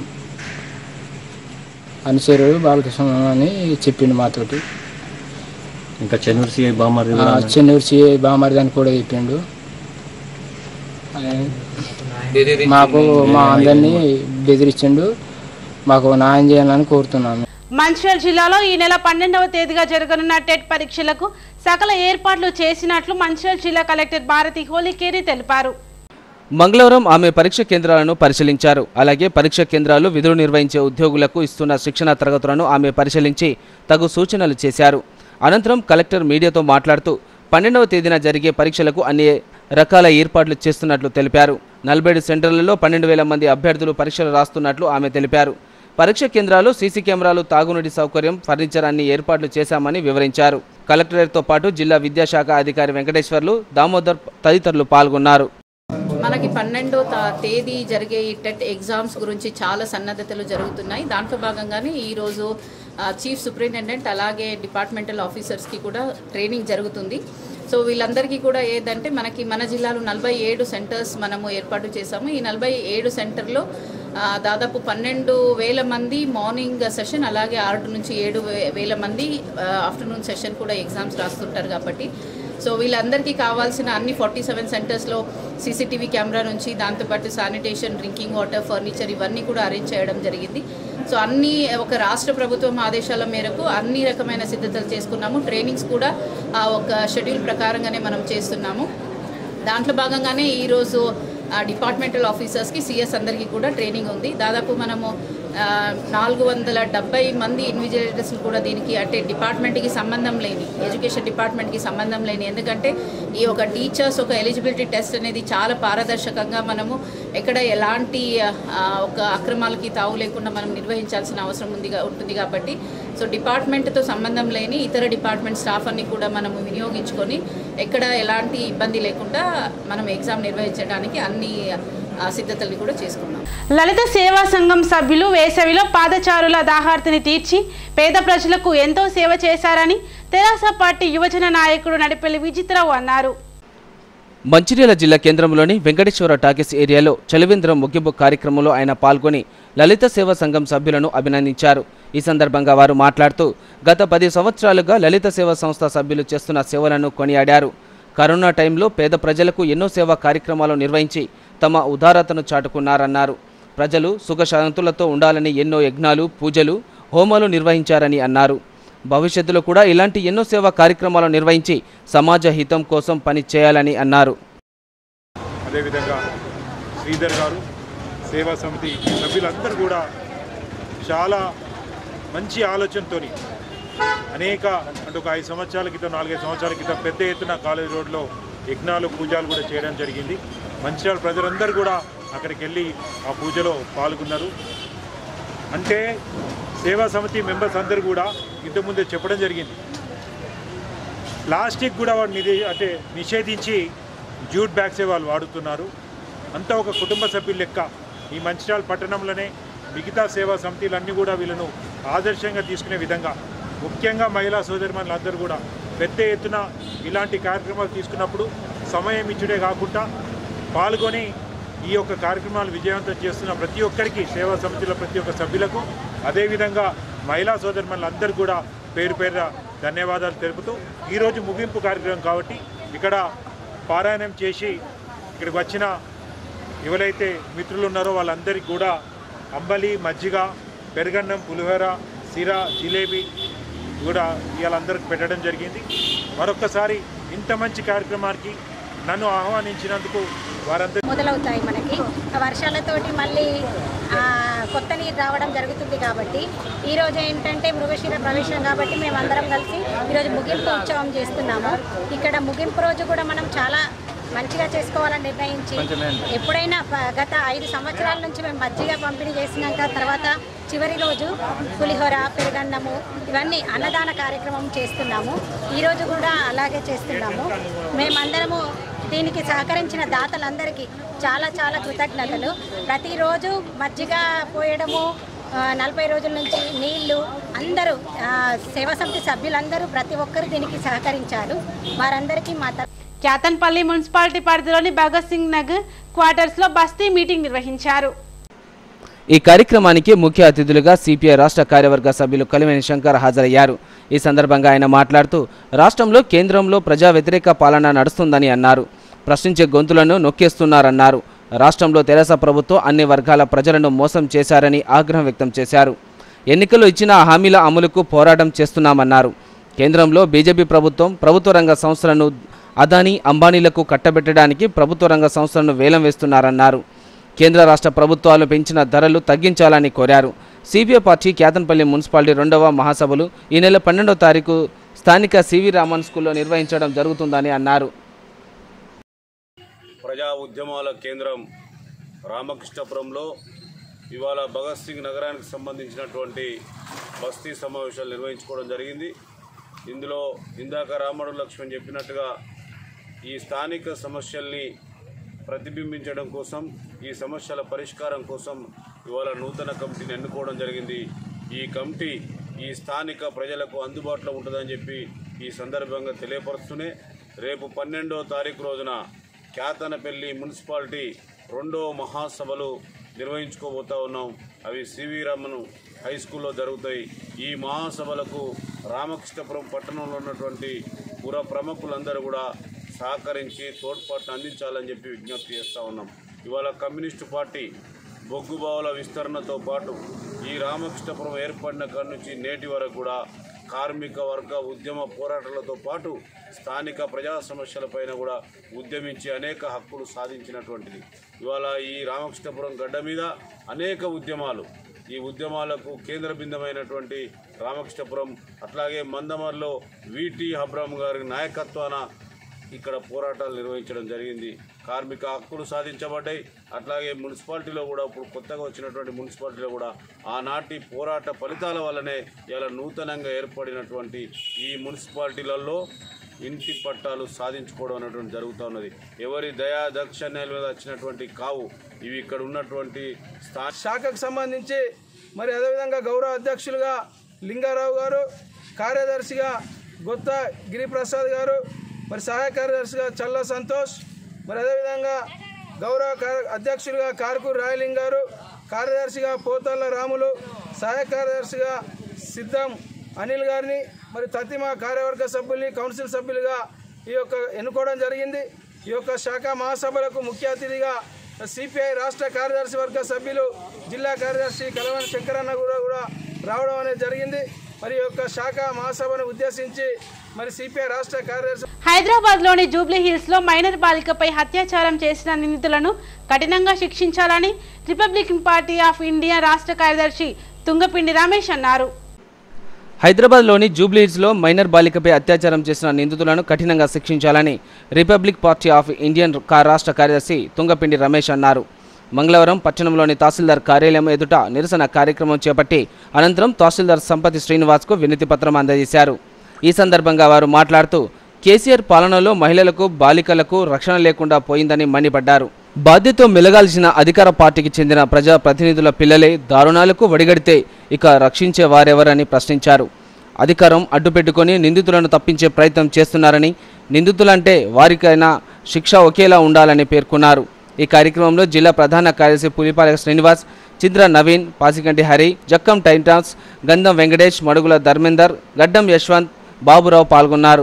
అనుచరుడు బాలకృష్ణ అని చెప్పిండు మాతోటి ఇంకా చెన్నూరు సిఐ బామ్మర్ది ఆ, కూడా అన్నాడు. చెన్నూరు సిఐ బామర్ది అని కూడా చెప్పిండు ఆ, మాకు మా అందరినీ బెదిరించిండు మాకు న్యాయం చేయాలని కోరుతున్నాను మంచిర్యాల జిల్లాలో ఈ నెల పన్నెండవ తేదీగా జరగనున్న టెట్ పరీక్షలకు సకల ఏర్పాట్లు చేసినట్లు మంచిర్యాల జిల్లా కలెక్టర్ భారతి హోలీకేరి తెలిపారు మంగళవారం ఆమె పరీక్ష కేంద్రాలను పరిశీలించారు అలాగే పరీక్ష కేంద్రాలు విధులు నిర్వహించే ఉద్యోగులకు ఇస్తున్న శిక్షణ తరగతులను ఆమె పరిశీలించి తగు సూచనలు చేశారు అనంతరం కలెక్టర్ మీడియాతో మాట్లాడుతూ పన్నెండవ తేదీన జరిగే పరీక్షలకు అన్ని రకాల ఏర్పాట్లు చేస్తున్నట్లు తెలిపారు నలభై ఏడు సెంటర్లలో పన్నెండు వేల మంది అభ్యర్థులు పరీక్షలు రాస్తున్నట్లు ఆమె తెలిపారు పరీక్ష కేంద్రాలు సీసీ కెమెరాలు తాగునీటి సౌకర్యం ఫర్నిచర్ అన్ని ఏర్పాట్లు చేశామని వివరించారు కలెక్టరేట్తో పాటు జిల్లా విద్యాశాఖ అధికారి వెంకటేశ్వర్లు దామోదర్ తదితరులు పాల్గొన్నారు మనకి పన్నెండో తా- తేదీ జరిగే ఈ టెట్ ఎగ్జామ్స్ గురించి చాలా సన్నద్ధతలు జరుగుతున్నాయి దాంట్లో భాగంగానే ఈరోజు ఆ, చీఫ్ సూపరింటెండెంట్ అలాగే డిపార్ట్మెంటల్ ఆఫీసర్స్కి కూడా ట్రైనింగ్ జరుగుతుంది సో వీళ్ళందరికీ కూడా ఏదంటే మనకి మన జిల్లాలో నలభై ఏడు సెంటర్స్ మనము ఏర్పాటు చేశాము ఈ నలభై ఏడు సెంటర్లో ఆ, దాదాపు పన్నెండు వేల మంది మార్నింగ్ సెషన్ అలాగే ఆరు నుంచి ఏడు వే- వేల మంది ఆఫ్టర్నూన్ సెషన్ కూడా ఎగ్జామ్స్ రాస్తుంటారు కాబట్టి సో వీళ్ళందరికీ కావాల్సిన అన్ని ఫార్టీ సెవెన్ సెంటర్స్లో సీసీటీవీ కెమెరా నుంచి దాంతోపాటు శానిటేషన్ డ్రింకింగ్ వాటర్ ఫర్నిచర్ ఇవన్నీ కూడా అరేంజ్ చేయడం జరిగింది సో అన్ని ఒక రాష్ట్ర ప్రభుత్వం ఆదేశాల మేరకు అన్ని రకమైన సిద్ధతలు చేసుకున్నాము ట్రైనింగ్స్ కూడా ఆ ఒక షెడ్యూల్ ప్రకారంగానే మనం చేస్తున్నాము దాంట్లో భాగంగానే ఈరోజు డిపార్ట్మెంటల్ ఆఫీసర్స్కి సిఎస్ అందరికీ కూడా ట్రైనింగ్ ఉంది దాదాపు మనము ఆ, నాలుగు వందల డెబ్బై మంది ఇన్విజిలేటర్స్ని కూడా దీనికి అంటే డిపార్ట్మెంట్కి సంబంధం లేని ఎడ్యుకేషన్ డిపార్ట్మెంట్కి సంబంధం లేని ఎందుకంటే ఈ ఒక టీచర్స్ ఒక ఎలిజిబిలిటీ టెస్ట్ అనేది చాలా పారదర్శకంగా మనము ఎక్కడ ఎలాంటి ఆ, ఒక అక్రమాలకి తావు లేకుండా మనం నిర్వహించాల్సిన అవసరం ఉంది గా- ఉంటుంది కాబట్టి సో డిపార్ట్మెంట్తో సంబంధం లేని ఇతర డిపార్ట్మెంట్ స్టాఫ్ అన్ని కూడా మనము వినియోగించుకొని ఎక్కడ ఎలాంటి ఇబ్బంది లేకుండా మనం ఎగ్జామ్ నిర్వహించడానికి అన్ని ఆ, సిద్ధతల్ని కూడా చేసుకున్నాం లలిత సేవా సంఘం సభ్యులు వేసవిలో పాదచారుల దాహార్తిని తీర్చి పేద ప్రజలకు ఎంతో సేవ చేశారని తెరాస పార్టీ యువజన నాయకుడు నడిపెల్లి విజిత్రావు అన్నారు మంచిర్యాల జిల్లా కేంద్రంలోని వెంకటేశ్వర టాకీస్ ఏరియాలో చలివేంద్రం ముగింపు కార్యక్రమంలో ఆయన పాల్గొని లలిత సేవా సంఘం సభ్యులను అభినందించారు ఈ సందర్భంగా వారు మాట్లాడుతూ గత పది సంవత్సరాలుగా లలిత సేవా సంస్థ సభ్యులు చేస్తున్న సేవలను కొనియాడారు కరోనా టైంలో పేద ప్రజలకు ఎన్నో సేవా కార్యక్రమాలు నిర్వహించి తమ ఉదారతను చాటుకున్నారన్నారు ప్రజలు సుఖశాంతులతో ఉండాలని ఎన్నో యజ్ఞాలు పూజలు హోమాలు నిర్వహించారని అన్నారు భవిష్యత్తులో కూడా ఇలాంటి ఎన్నో సేవా కార్యక్రమాలు నిర్వహించి సమాజ హితం కోసం పని చేయాలని అన్నారు అదేవిధంగా శ్రీధర్ గారు సేవా సమితి సభ్యులందరూ కూడా చాలా మంచి ఆలోచనతోని అనేక అంటే ఒక ఐదు సంవత్సరాల క్రితం నాలుగైదు సంవత్సరాల క్రితం పెద్ద ఎత్తున కాలేజ్ రోడ్లో యజ్ఞాలు పూజలు కూడా చేయడం జరిగింది మంచిర్యాల ప్రజలందరూ కూడా అక్కడికి వెళ్ళి ఆ పూజలో పాల్గొన్నారు అంటే సేవా సమితి మెంబర్స్ అందరూ కూడా ఇంతకుముందే చెప్పడం జరిగింది ప్లాస్టిక్ కూడా వాడు నిధి అంటే నిషేధించి జూట్ బ్యాగ్సే వాళ్ళు వాడుతున్నారు అంతా ఒక కుటుంబ సభ్యుల లెక్క ఈ మంచిర్యాల పట్టణంలోనే మిగతా సేవా సమితిలన్నీ కూడా వీళ్ళను ఆదర్శంగా తీసుకునే విధంగా ముఖ్యంగా మహిళా సోదరిమణులందరూ కూడా పెద్ద ఎత్తున ఇలాంటి కార్యక్రమాలు తీసుకున్నప్పుడు సమయం ఇచ్చుడే కాకుండా పాల్గొని ఈ యొక్క కార్యక్రమాలు విజయవంతం చేస్తున్న ప్రతి ఒక్కరికి సేవా సమితిల ప్రతి ఒక్క సభ్యులకు అదేవిధంగా మహిళా సోదరిమణులందరూ కూడా పేరు పేరున ధన్యవాదాలు తెలుపుతూ ఈరోజు ముగింపు కార్యక్రమం కాబట్టి ఇక్కడ పారాయణం చేసి ఇక్కడికి వచ్చిన ఎవరైతే మిత్రులు ఉన్నారో వాళ్ళందరికీ కూడా అంబలి మజ్జిగ పెరుగన్నం పులిహోర సిర జిలేబీ కూడా వీళ్ళందరికీ పెట్టడం జరిగింది మరొక్కసారి ఇంత మంచి కార్యక్రమానికి నన్ను ఆహ్వానించినందుకు వారందరూ మొదలవుతాయి మనకి ఆ వర్షాలతోటి మళ్ళీ ఆ, కొత్త నీరు రావడం జరుగుతుంది కాబట్టి ఈరోజు ఏంటంటే మృగశిర ప్రవేశం కాబట్టి మేము అందరం కలిసి ఈరోజు ముగింపు ఉత్సవం చేస్తున్నాము ఇక్కడ ముగింపు రోజు కూడా మనం చాలా మంచిగా చేసుకోవాలని నిర్ణయించి ఎప్పుడైనా ప- గత ఐదు సంవత్సరాల నుంచి మేము మజ్జిగ పంపిణీ చేసినాక తర్వాత చివరి రోజు పులిహోర పెరుగన్నము ఇవన్నీ అన్నదాన కార్యక్రమం చేస్తున్నాము ఈరోజు కూడా అలాగే చేస్తున్నాము మేమందరము దీనికి సహకరించిన దాతలందరికీ చాలా చాలా కృతజ్ఞతలు ప్రతిరోజు మజ్జిగ పోయడము ఆ, నలభై రోజుల నుంచి నీళ్లు అందరూ ఆ, సేవా సమితి సభ్యులందరూ ప్రతి ఒక్కరు దీనికి సహకరించారు వారందరికీ మా తరఫున క్యాతన్పల్లి మున్సిపాలిటీ పరిధిలోని భగత్ సింగ్ నగర్ క్వార్టర్స్ లో బస్తీ మీటింగ్ నిర్వహించారు ఈ కార్యక్రమానికి ముఖ్య అతిథులుగా సిపిఐ రాష్ట్ర కార్యవర్గ సభ్యులు కలివేని శంకర్ హాజరయ్యారు ఈ సందర్భంగా ఆయన మాట్లాడుతూ రాష్ట్రంలో కేంద్రంలో ప్రజా వ్యతిరేక పాలన నడుస్తుందని అన్నారు ప్రశ్నించే గొంతులను నొక్కేస్తున్నారన్నారు రాష్ట్రంలో తెరాస ప్రభుత్వం అన్ని వర్గాల ప్రజలను మోసం చేశారని ఆగ్రహం వ్యక్తం చేశారు ఎన్నికల్లో ఇచ్చిన హామీల అమలుకు పోరాటం చేస్తున్నామన్నారు కేంద్రంలో బీజేపీ ప్రభుత్వం ప్రభుత్వ రంగ సంస్థలను అదానీ అంబానీలకు కట్టబెట్టడానికి ప్రభుత్వ రంగ సంస్థలను వేలం వేస్తున్నారన్నారు కేంద్ర రాష్ట్ర ప్రభుత్వాలు పెంచిన ధరలు తగ్గించాలని కోరారు సిపిఐ పార్టీ కేతన్పల్లి మున్సిపాలిటీ రెండవ మహాసభలు ఈ నెల పన్నెండవ తారీఖు స్థానిక సివి రామన్ స్కూల్లో నిర్వహించడం జరుగుతుందని అన్నారు ప్రజా ఉద్యమాల కేంద్రం రామకృష్ణపురంలో ఇవాళ భగత్ సింగ్ నగరానికి సంబంధించినటువంటి బస్తీ సమావేశాలు నిర్వహించుకోవడం జరిగింది ఇందులో ఇందాక రామడు లక్ష్మణ్ చెప్పినట్టుగా ఈ స్థానిక సమస్యల్ని ప్రతిబింబించడం కోసం ఈ సమస్యల పరిష్కారం కోసం ఇవాళ నూతన కమిటీని ఎన్నుకోవడం జరిగింది ఈ కమిటీ ఈ స్థానిక ప్రజలకు అందుబాటులో ఉంటుందని చెప్పి ఈ సందర్భంగా తెలియపరుస్తూనే రేపు పన్నెండో తారీఖు రోజున క్యాతనపల్లి మున్సిపాలిటీ రెండో మహాసభలు నిర్వహించుకోబోతా ఉన్నాం అవి సివి రామన్ హై స్కూల్లో జరుగుతాయి ఈ మహాసభలకు రామకృష్ణపురం పట్టణంలో ఉన్నటువంటి పుర ప్రముఖులందరూ కూడా సహకరించి తోడ్పాటును అందించాలని చెప్పి విజ్ఞప్తి చేస్తూ ఉన్నాం ఇవాళ కమ్యూనిస్టు పార్టీ బొగ్గుబావుల విస్తరణతో పాటు ఈ రామకృష్ణపురం ఏర్పడిన కాడి నుంచి నేటి వరకు కూడా కార్మిక వర్గ ఉద్యమ పోరాటాలతో పాటు స్థానిక ప్రజా సమస్యలపైన కూడా ఉద్యమించి అనేక హక్కులు సాధించినటువంటిది ఇవాళ ఈ రామకృష్ణపురం గడ్డ మీద అనేక ఉద్యమాలు ఈ ఉద్యమాలకు కేంద్ర బిందమైనటువంటి రామకృష్ణపురం అట్లాగే మందమర్లో విటి హబ్రామ్ గారి నాయకత్వాన ఇక్కడ పోరాటాలు నిర్వహించడం జరిగింది కార్మిక హక్కులు సాధించబడ్డాయి అట్లాగే మున్సిపాలిటీలో కూడా ఇప్పుడు కొత్తగా వచ్చినటువంటి మున్సిపాలిటీలో కూడా ఆనాటి పోరాట ఫలితాల వల్లనే ఇలా నూతనంగా ఏర్పడినటువంటి ఈ మున్సిపాలిటీలలో ఇంటి పట్టాలు సాధించుకోవడం అనేటువంటి జరుగుతూ ఉన్నది ఎవరి దయా దక్షిణాల మీద వచ్చినటువంటి కావు ఇవి ఇక్కడ ఉన్నటువంటి స్థా శాఖకు సంబంధించి మరి అదేవిధంగా గౌరవ అధ్యక్షులుగా లింగారావు గారు కార్యదర్శిగా గొత్త గిరిప్రసాద్ గారు మరి సహాయ కార్యదర్శిగా చల్ల సంతోష్ మరి అదేవిధంగా గౌరవ కార్య అధ్యక్షులుగా కార్కూర్ రాయలింగ్ గారు కార్యదర్శిగా పోతల్ల రాములు సహాయ కార్యదర్శిగా సిద్ధం అనిల్ గారిని మరి తతిమ కార్యవర్గ సభ్యుల్ని కౌన్సిల్ సభ్యులుగా ఈ యొక్క ఎన్నుకోవడం జరిగింది ఈ యొక్క శాఖ మహాసభలకు ముఖ్య అతిథిగా సిపిఐ రాష్ట్ర కార్యదర్శి వర్గ సభ్యులు జిల్లా కార్యదర్శి కలవని శంకరన్న కూడా కూడా రావడం అనేది జరిగింది మరి ఈ యొక్క శాఖ మహాసభను ఉద్దేశించి మరి సిపిఐ రాష్ట్ర కార్యదర్శి హైదరాబాద్ లోని జూబ్లీ హిల్స్ లో మైనర్ బాలికపై అత్యాచారం చేసిన నిందితులను కఠినంగా శిక్షించాలని రిపబ్లికన్ పార్టీ ఆఫ్ ఇండియా రాష్ట్ర కార్యదర్శి తుంగపిండి రమేష్ అన్నారు హైదరాబాద్లోని జూబ్లీహిల్స్లో మైనర్ బాలికపై అత్యాచారం చేసిన నిందితులను కఠినంగా శిక్షించాలని రిపబ్లిక్ పార్టీ ఆఫ్ ఇండియన్ కా రాష్ట్ర కార్యదర్శి తుంగపిండి రమేష్ అన్నారు మంగళవారం పట్టణంలోని తహసీల్దార్ కార్యాలయం ఎదుట నిరసన కార్యక్రమం చేపట్టి అనంతరం తహసీల్దార్ సంపతి శ్రీనివాస్కు వినతి పత్రం అందజేశారు ఈ సందర్భంగా వారు మాట్లాడుతూ కేసీఆర్ పాలనలో మహిళలకు బాలికలకు రక్షణ లేకుండా పోయిందని మండిపడ్డారు బాధ్యతతో మెలగాల్సిన అధికార పార్టీకి చెందిన ప్రజా ప్రతినిధుల పిల్లలే దారుణాలకు వడిగడితే ఇక రక్షించే వారెవరని ప్రశ్నించారు అధికారం అడ్డుపెట్టుకొని నిందితులను తప్పించే ప్రయత్నం చేస్తున్నారని నిందితులంటే వారికైనా శిక్ష ఒకేలా ఉండాలని పేర్కొన్నారు ఈ కార్యక్రమంలో జిల్లా ప్రధాన కార్యదర్శి పులిపాలక శ్రీనివాస్ చింద్ర నవీన్ పాసికంటి హరి జక్కం టైటాన్స్ గంధం వెంకటేష్ మడుగుల ధర్మేందర్ గడ్డం యశ్వంత్ బాబురావు పాల్గొన్నారు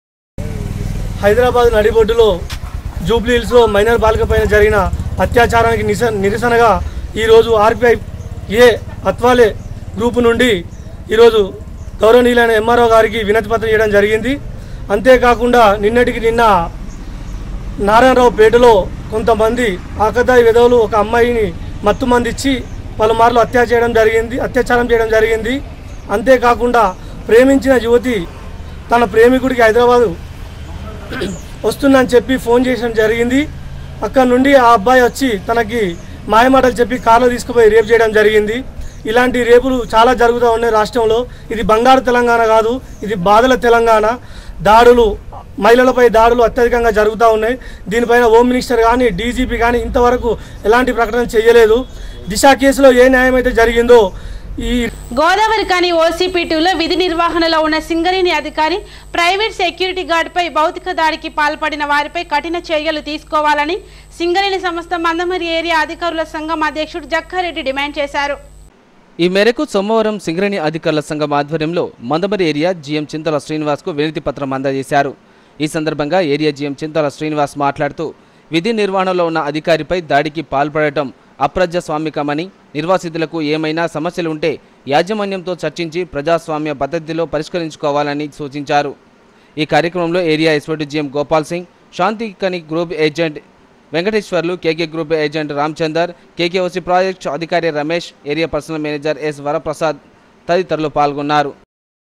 హైదరాబాద్ నడిబొడ్డులో జూబ్లీ హిల్స్లో మైనర్ బాలిక పైన జరిగిన అత్యాచారానికి నిస నిరసనగా ఈరోజు ఆర్పిఐ ఏ అత్వాలే గ్రూపు నుండి ఈరోజు గౌరవనీయులైన ఎంఆర్ఓ గారికి వినతి పత్రం ఇవ్వడం జరిగింది అంతేకాకుండా నిన్నటికి నిన్న నారాయణరావు పేటలో కొంతమంది ఆకదాయి విధవులు ఒక అమ్మాయిని మత్తు మందిచ్చి పలుమార్లు హత్య చేయడం జరిగింది అత్యాచారం చేయడం జరిగింది అంతేకాకుండా ప్రేమించిన యువతి తన ప్రేమికుడికి హైదరాబాదు వస్తుందని చెప్పి ఫోన్ చేయడం జరిగింది అక్కడ నుండి ఆ అబ్బాయి వచ్చి తనకి మాయమాటలు చెప్పి కార్లో తీసుకుపోయి రేపు చేయడం జరిగింది ఇలాంటి రేపులు చాలా జరుగుతూ ఉన్నాయి రాష్ట్రంలో ఇది బంగారు తెలంగాణ కాదు ఇది బాధల తెలంగాణ దాడులు మహిళలపై దాడులు అత్యధికంగా జరుగుతూ ఉన్నాయి దీనిపైన హోమ్ మినిస్టర్ కానీ డీజీపీ కానీ ఇంతవరకు ఎలాంటి ప్రకటన చేయలేదు దిశ కేసులో ఏ న్యాయం అయితే జరిగిందో ఈ గోదావరి కాని ఓసీపీ టూలో విధి నిర్వహణలో ఉన్న సింగరేణి అధికారి ప్రైవేట్ సెక్యూరిటీ గార్డుపై భౌతిక దాడికి పాల్పడిన వారిపై కఠిన చర్యలు తీసుకోవాలని సింగరేణి సంస్థ మందమరి ఏరియా అధికారుల సంఘం అధ్యక్షుడు జక్కారెడ్డి డిమాండ్ చేశారు ఈ మేరకు సోమవారం సింగరేణి అధికారుల సంఘం ఆధ్వర్యంలో మందమరి ఏరియా జీఎం చింతల శ్రీనివాస్కు వినతి పత్రం అందజేశారు ఈ సందర్భంగా ఏరియా జీఎం చింతల శ్రీనివాస్ మాట్లాడుతూ విధి నిర్వహణలో ఉన్న అధికారిపై దాడికి పాల్పడటం అప్రజాస్వామికమని నిర్వాసితులకు ఏమైనా సమస్యలు ఉంటే యాజమాన్యంతో చర్చించి ప్రజాస్వామ్య పద్ధతిలో పరిష్కరించుకోవాలని సూచించారు ఈ కార్యక్రమంలో area SPT GM Gopal Singh Shantikhani group agent Venkateswarlu KK group agent Ramachander KKOC project అధికారి Ramesh area personnel manager S Varaprasad తదితరులు పాల్గొన్నారు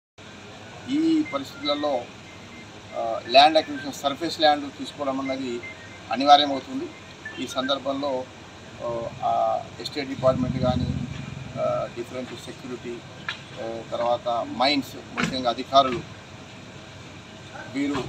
ఈ పరిస్థితులలో ఆ, ల్యాండ్ అక్విజిషన్ సర్ఫేస్ ల్యాండ్ తీసుకోవడం అన్నది అనివార్యమవుతుంది ఈ సందర్భంలో ఆ, ఆ ఎస్టేట్ డిపార్ట్మెంట్ కానీ డిఫరెంట్ సెక్యూరిటీ ఆ, తర్వాత మైన్స్ ముఖ్యంగా అధికారులు వీరు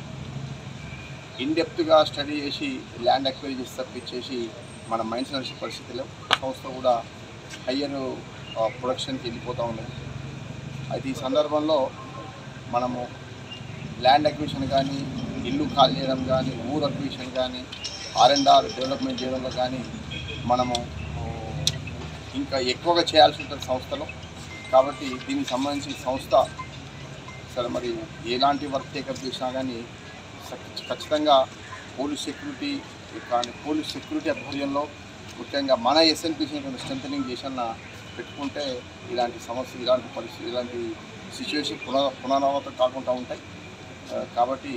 ఇన్డెప్త్గా స్టడీ చేసి ల్యాండ్ అక్వైజ్ తప్పించేసి మన మైన్స్ నడిచే పరిస్థితిలో సంస్థ కూడా హయ్యర్ ప్రొడక్షన్కి వెళ్ళిపోతూ ఉన్నది అయితే ఈ సందర్భంలో మనము ల్యాండ్ అక్విజిషన్ కానీ ఇల్లు ఖాళీ చేయడం కానీ ఊరు అక్విజిషన్ కానీ ఆర్ అండ్ ఆర్ డెవలప్మెంట్ చేయడంలో కానీ మనము ఆ, ఇంకా ఎక్కువగా చేయాల్సి ఉంటుంది సంస్థలో కాబట్టి దీనికి సంబంధించి సంస్థ సరే మరి ఎలాంటి వర్క్ టేకప్ చేసినా కానీ ఖచ్చి- ఖచ్చితంగా పోలీస్ సెక్యూరిటీ కానీ పోలీస్ సెక్యూరిటీ ఆధ్వర్యంలో ముఖ్యంగా మన ఎస్ఎన్పిసిని కొంచెం స్ట్రెంథనింగ్ చేసిన పెట్టుకుంటే ఇలాంటి సమస్య ఇలాంటి పరిస్థితి ఇలాంటి సిచ్యువేషన్ పునః పునరావృతం కాకుండా ఉంటాయి ఆ, కాబట్టి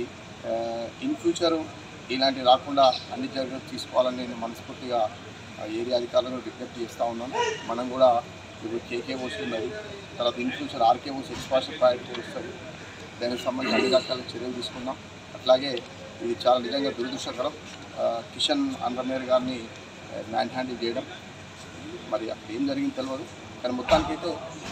ఇన్ ఫ్యూచర్ ఇలాంటి రాకుండా అన్ని జాగ్రత్తలు తీసుకోవాలని నేను మనస్ఫూర్తిగా ఆ, ఏరియా అధికారులను విజ్ఞప్తి చేస్తూ ఉన్నాను మనం కూడా ఇప్పుడు కేకే వస్తున్నది తర్వాత in future RK OC expansion project కూడా వస్తుంది దానికి సంబంధించి అన్ని రకాల చర్యలు తీసుకుందాం అట్లాగే ఇది చాలా నిజంగా దురదృష్టకరం ఆ, కిషన్ అండ్రమేర్ గారిని మ్యాన్ హ్యాండిల్ చేయడం మరి అక్కడ ఏం జరిగింది తెలియదు కానీ మొత్తానికైతే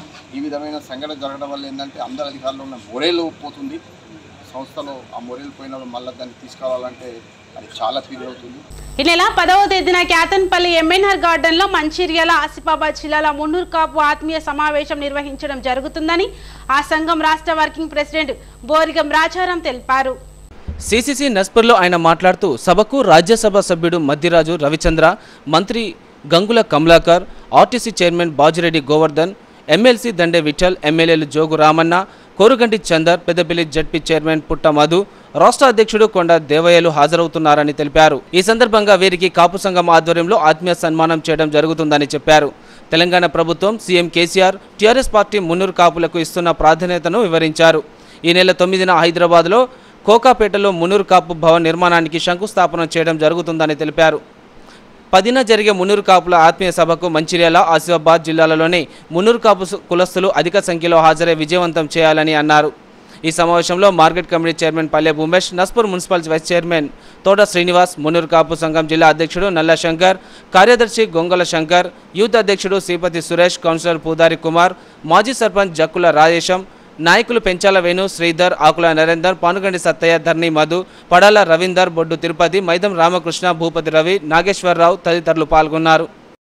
ఈ విధమైన సంఘటన జరగడం వల్ల ఏంటంటే అందరు అధికారులు ఉన్న మొరేలు పోతుంది సంస్థలో ఆ మొరేలు పోయినప్పుడు మళ్ళీ దాన్ని తీసుకురావాలంటే అది చాలా పీరియడ్ అవుతుంది ఈ నెల పదవ తేదీన క్యాతన్పల్లి ఎంఎన్ఆర్ గార్డెన్ లో మంచిర్యాల ఆసిఫాబాద్ జిల్లాల మున్నూరు కాపు ఆత్మీయ సమావేశం నిర్వహించడం జరుగుతుందని ఆ సంఘం రాష్ట్ర వర్కింగ్ ప్రెసిడెంట్ బోరిగం రాజారాం తెలిపారు సిసిసి నస్పర్లో ఆయన మాట్లాడుతూ సభకు రాజ్యసభ సభ్యుడు మద్దిరాజు రవిచంద్ర మంత్రి Gangula Kamalakar RTC chairman Bajireddy Govardhan MLC Dande Vittal ఎమ్మెల్యేలు జోగు రామన్న కోరుగంటి చందర్ పెద్దపల్లి జడ్పీ చైర్మన్ పుట్ట మధు రాష్ట్ర అధ్యక్షుడు కొండ దేవయ్యలు హాజరవుతున్నారని తెలిపారు ఈ సందర్భంగా వీరికి కాపు సంఘం ఆధ్వర్యంలో ఆత్మీయ సన్మానం చేయడం జరుగుతుందని చెప్పారు తెలంగాణ ప్రభుత్వం సీఎం కేసీఆర్ టీఆర్ఎస్ పార్టీ మున్నూరు కాపులకు ఇస్తున్న ప్రాధాన్యతను వివరించారు ఈ నెల తొమ్మిదిన హైదరాబాద్లో కోకాపేటలో మున్నూరు కాపు భవన్ నిర్మాణానికి శంకుస్థాపన చేయడం జరుగుతుందని తెలిపారు పదిన జరిగే మున్నూరు కాపుల ఆత్మీయ సభకు మంచిర్యాల ఆసిఫాబాద్ జిల్లాలలోని మున్నూరు కాపు సు- కులస్తులు అధిక సంఖ్యలో హాజరై విజయవంతం చేయాలని అన్నారు ఈ సమావేశంలో market committee chairman Palle Umesh Naspur municipal vice chairman Thota Srinivas మున్నూరు కాపు సంఘం జిల్లా అధ్యక్షుడు నల్ల శంకర్ కార్యదర్శి గొంగల శంకర్ యూత్ అధ్యక్షుడు శ్రీపతి సురేష్ కౌన్సిలర్ పూదారి కుమార్ మాజీ సర్పంచ్ జక్కుల రాజేశం నాయకులు పెంచాల వేణు శ్రీధర్ ఆకుల నరేందర్ పానుగండి సత్తయ్య ధర్ని మధు పడాల రవీందర్ బొడ్డు తిరుపతి మైదం రామకృష్ణ భూపతి రవి నాగేశ్వరరావు తదితరులు పాల్గొన్నారు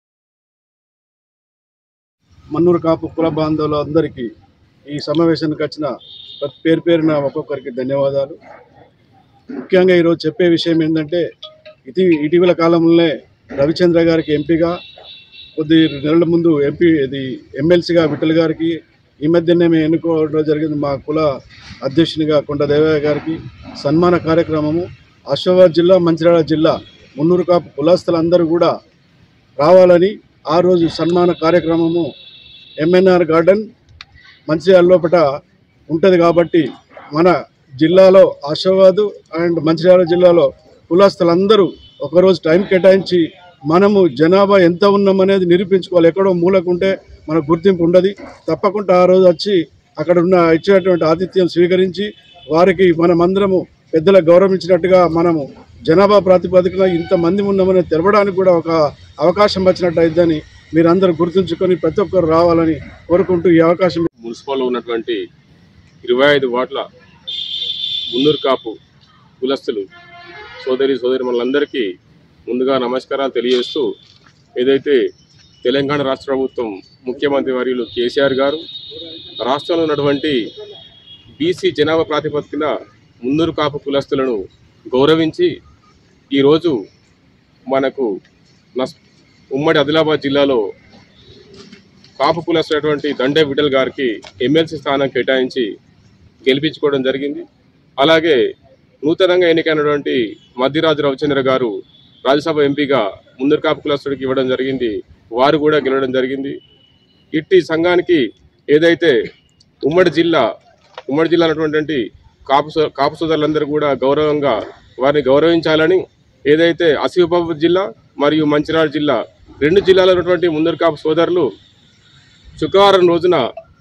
మన్నూరు కాపు కుల బాంధవులు అందరికీ ఈ సమావేశానికి వచ్చిన ప్రతి పేరు పేరున ఒక్కొక్కరికి ధన్యవాదాలు ముఖ్యంగా ఈరోజు చెప్పే విషయం ఏంటంటే ఇటీ ఇటీవల కాలంలోనే రవిచంద్ర గారికి ఎంపీగా కొద్ది నెలల ముందు ఎంపీ ఇది ఎమ్మెల్సీగా విఠల్ గారికి ఈ మధ్యనే మేము ఎన్నుకోవడం జరిగింది మా కుల అధ్యక్షునిగా కొండ దేవయ్య గారికి సన్మాన కార్యక్రమము ఆసిఫాబాద్ జిల్లా మంచిర్యాల జిల్లా మున్నూరు కాపు కులస్తులందరూ కూడా రావాలని ఆ రోజు సన్మాన కార్యక్రమము ఎంఎన్ఆర్ గార్డెన్ మంచిర్యాల లోపల ఉంటుంది కాబట్టి మన జిల్లాలో ఆశాబాదు అండ్ మంచిర్యాల జిల్లాలో కులస్తులందరూ ఒకరోజు టైం కేటాయించి మనము జనాభా ఎంత ఉన్నామనేది నిరూపించుకోవాలి ఎక్కడో మూలకుంటే మనకు గుర్తింపు ఉండదు తప్పకుండా ఆ రోజు వచ్చి అక్కడ ఉన్న ఇచ్చేటువంటి ఆతిథ్యం స్వీకరించి వారికి మనమందరము పెద్దలకు గౌరవించినట్టుగా మనము జనాభా ప్రాతిపదికన ఇంతమంది ఉన్నామని తెలవడానికి కూడా ఒక అవకాశం వచ్చినట్టు అయిద్దని మీరందరూ గుర్తుంచుకొని ప్రతి ఒక్కరు రావాలని కోరుకుంటూ ఈ అవకాశం మున్సిపల్లో ఉన్నటువంటి ఇరవై ఐదు వార్డుల మున్నూరు కాపు కులస్తులు సోదరి సోదరి మనందరికీ ముందుగా నమస్కారాలు తెలియజేస్తూ ఏదైతే తెలంగాణ రాష్ట్ర ప్రభుత్వం ముఖ్యమంత్రి వర్యులు కేసీఆర్ గారు రాష్ట్రంలో ఉన్నటువంటి బీసీ జనాభా ప్రాతిపదికన మున్నూరు కాపు కులస్తులను గౌరవించి ఈరోజు మనకు నస్ ఉమ్మడి ఆదిలాబాద్ జిల్లాలో కాపు కులస్తున్నటువంటి దండే విఠల్ గారికి ఎమ్మెల్సీ స్థానం కేటాయించి గెలిపించుకోవడం జరిగింది అలాగే నూతనంగా ఎన్నికైనటువంటి మధ్యరాజు రవిచంద్ర గారు రాజ్యసభ ఎంపీగా ముందరు కాపు కులస్తుడికి ఇవ్వడం జరిగింది వారు కూడా గెలవడం జరిగింది ఇట్టి సంఘానికి ఏదైతే ఉమ్మడి జిల్లా ఉమ్మడి జిల్లా ఉన్నటువంటి కాపు సో- కాపు సోదరులందరూ కూడా గౌరవంగా వారిని గౌరవించాలని ఏదైతే ఆసిఫాబాద్ జిల్లా మరియు మంచిర్యాల జిల్లా రెండు జిల్లాలో ఉన్నటువంటి ముందరు కాపు సోదరులు శుక్రవారం రోజున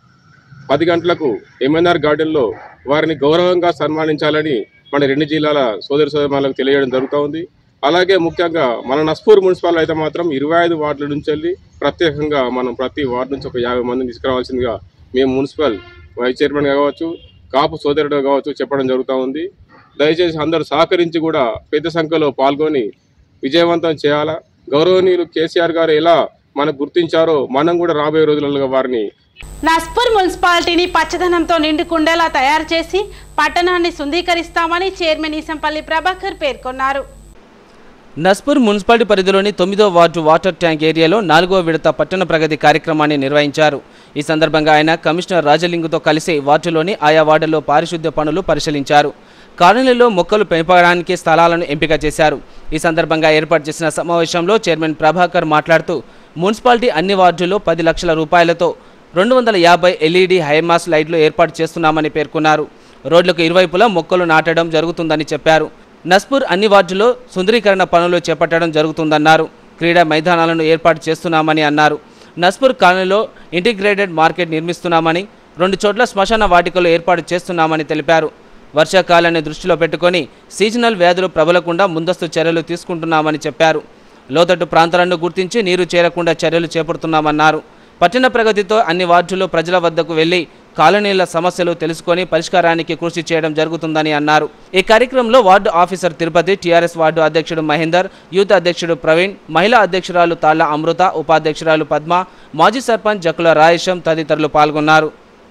పది గంటలకు ఎంఎన్ఆర్ గార్డెన్లో వారిని గౌరవంగా సన్మానించాలని మన రెండు జిల్లాల సోదరి సోదరులకు తెలియజేయడం జరుగుతూ ఉంది అలాగే ముఖ్యంగా మన నస్పూర్ మున్సిపాల్ అయితే మాత్రం ఇరవై ఐదు వార్డుల నుంచి వెళ్ళి ప్రత్యేకంగా మనం ప్రతి వార్డు నుంచి ఒక యాభై మందిని తీసుకురావాల్సిందిగా మేము మున్సిపల్ వైస్ చైర్మన్ కావచ్చు కాపు సోదరుడు కావచ్చు చెప్పడం జరుగుతూ ఉంది దయచేసి అందరూ సహకరించి కూడా పెద్ద సంఖ్యలో పాల్గొని విజయవంతం చేయాలా గౌరవనీయులు కేసీఆర్ గారు ఎలా మనకు గుర్తించారో మనం కూడా రాబోయే రోజులలో వారిని నస్పూర్ మున్సిపాలిటీని పచ్చదనంతో నిండుకుండేలా తయారు చేసి పట్టణాన్ని శుద్ధీకరిస్తామని చైర్మన్ ఈసంపల్లి ప్రభాకర్ పేర్కొన్నారు నస్పూర్ మున్సిపాలిటీ పరిధిలోని తొమ్మిదో వార్డు వాటర్ ట్యాంక్ ఏరియాలో నాలుగో విడత పట్టణ ప్రగతి కార్యక్రమాన్ని నిర్వహించారు ఈ సందర్భంగా ఆయన కమిషనర్ రాజలింగుతో కలిసి వార్డులోని ఆయా వార్డుల్లో పారిశుద్ధ్య పనులు పరిశీలించారు కాలనీలో మొక్కలు పెంపడానికి స్థలాలను ఎంపిక చేశారు ఈ సందర్భంగా ఏర్పాటు చేసిన సమావేశంలో చైర్మన్ ప్రభాకర్ మాట్లాడుతూ మున్సిపాలిటీ అన్ని వార్డుల్లో పది లక్షల రూపాయలతో రెండు వందల యాభై ఎల్ఈడి హైమాస్ లైట్లు ఏర్పాటు చేస్తున్నామని పేర్కొన్నారు రోడ్లకు ఇరువైపులా మొక్కలు నాటడం జరుగుతుందని చెప్పారు నస్పూర్ అన్ని వార్డుల్లో సుందరీకరణ పనులు చేపట్టడం జరుగుతుందన్నారు క్రీడా మైదానాలను ఏర్పాటు చేస్తున్నామని అన్నారు నస్పూర్ కాలనీలో ఇంటిగ్రేటెడ్ మార్కెట్ నిర్మిస్తున్నామని రెండు చోట్ల శ్మశాన వాటికలు ఏర్పాటు చేస్తున్నామని తెలిపారు వర్షాకాలాన్ని దృష్టిలో పెట్టుకొని సీజనల్ వ్యాధులు ప్రబలకుండా ముందస్తు చర్యలు తీసుకుంటున్నామని చెప్పారు లోతట్టు ప్రాంతాలను గుర్తించి నీరు చేరకుండా చర్యలు చేపడుతున్నామన్నారు పట్టణ ప్రగతితో అన్ని వార్డుల్లో ప్రజల వద్దకు వెళ్లి కాలనీల సమస్యలు తెలుసుకొని పరిష్కారానికి కృషి చేయడం జరుగుతుందని అన్నారు ఈ కార్యక్రమంలో ward officer Tirupati TRS ward అధ్యక్షుడు మహేందర్ యూత్ అధ్యక్షుడు ప్రవీణ్ మహిళా అధ్యక్షురాలు తాళ్ల అమృత ఉపాధ్యక్షురాలు పద్మ మాజీ సర్పంచ్ జక్కుల రాయేశం తదితరులు పాల్గొన్నారు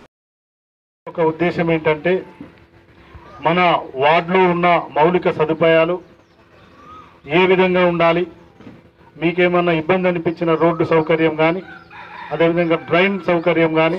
ఒక ఉద్దేశం ఏంటంటే మన వార్డులో ఉన్న మౌలిక సదుపాయాలు ఏ విధంగా ఉండాలి మీకేమన్నా ఇబ్బంది అనిపించిన రోడ్డు సౌకర్యం కానీ అదేవిధంగా డ్రైన్ సౌకర్యం కానీ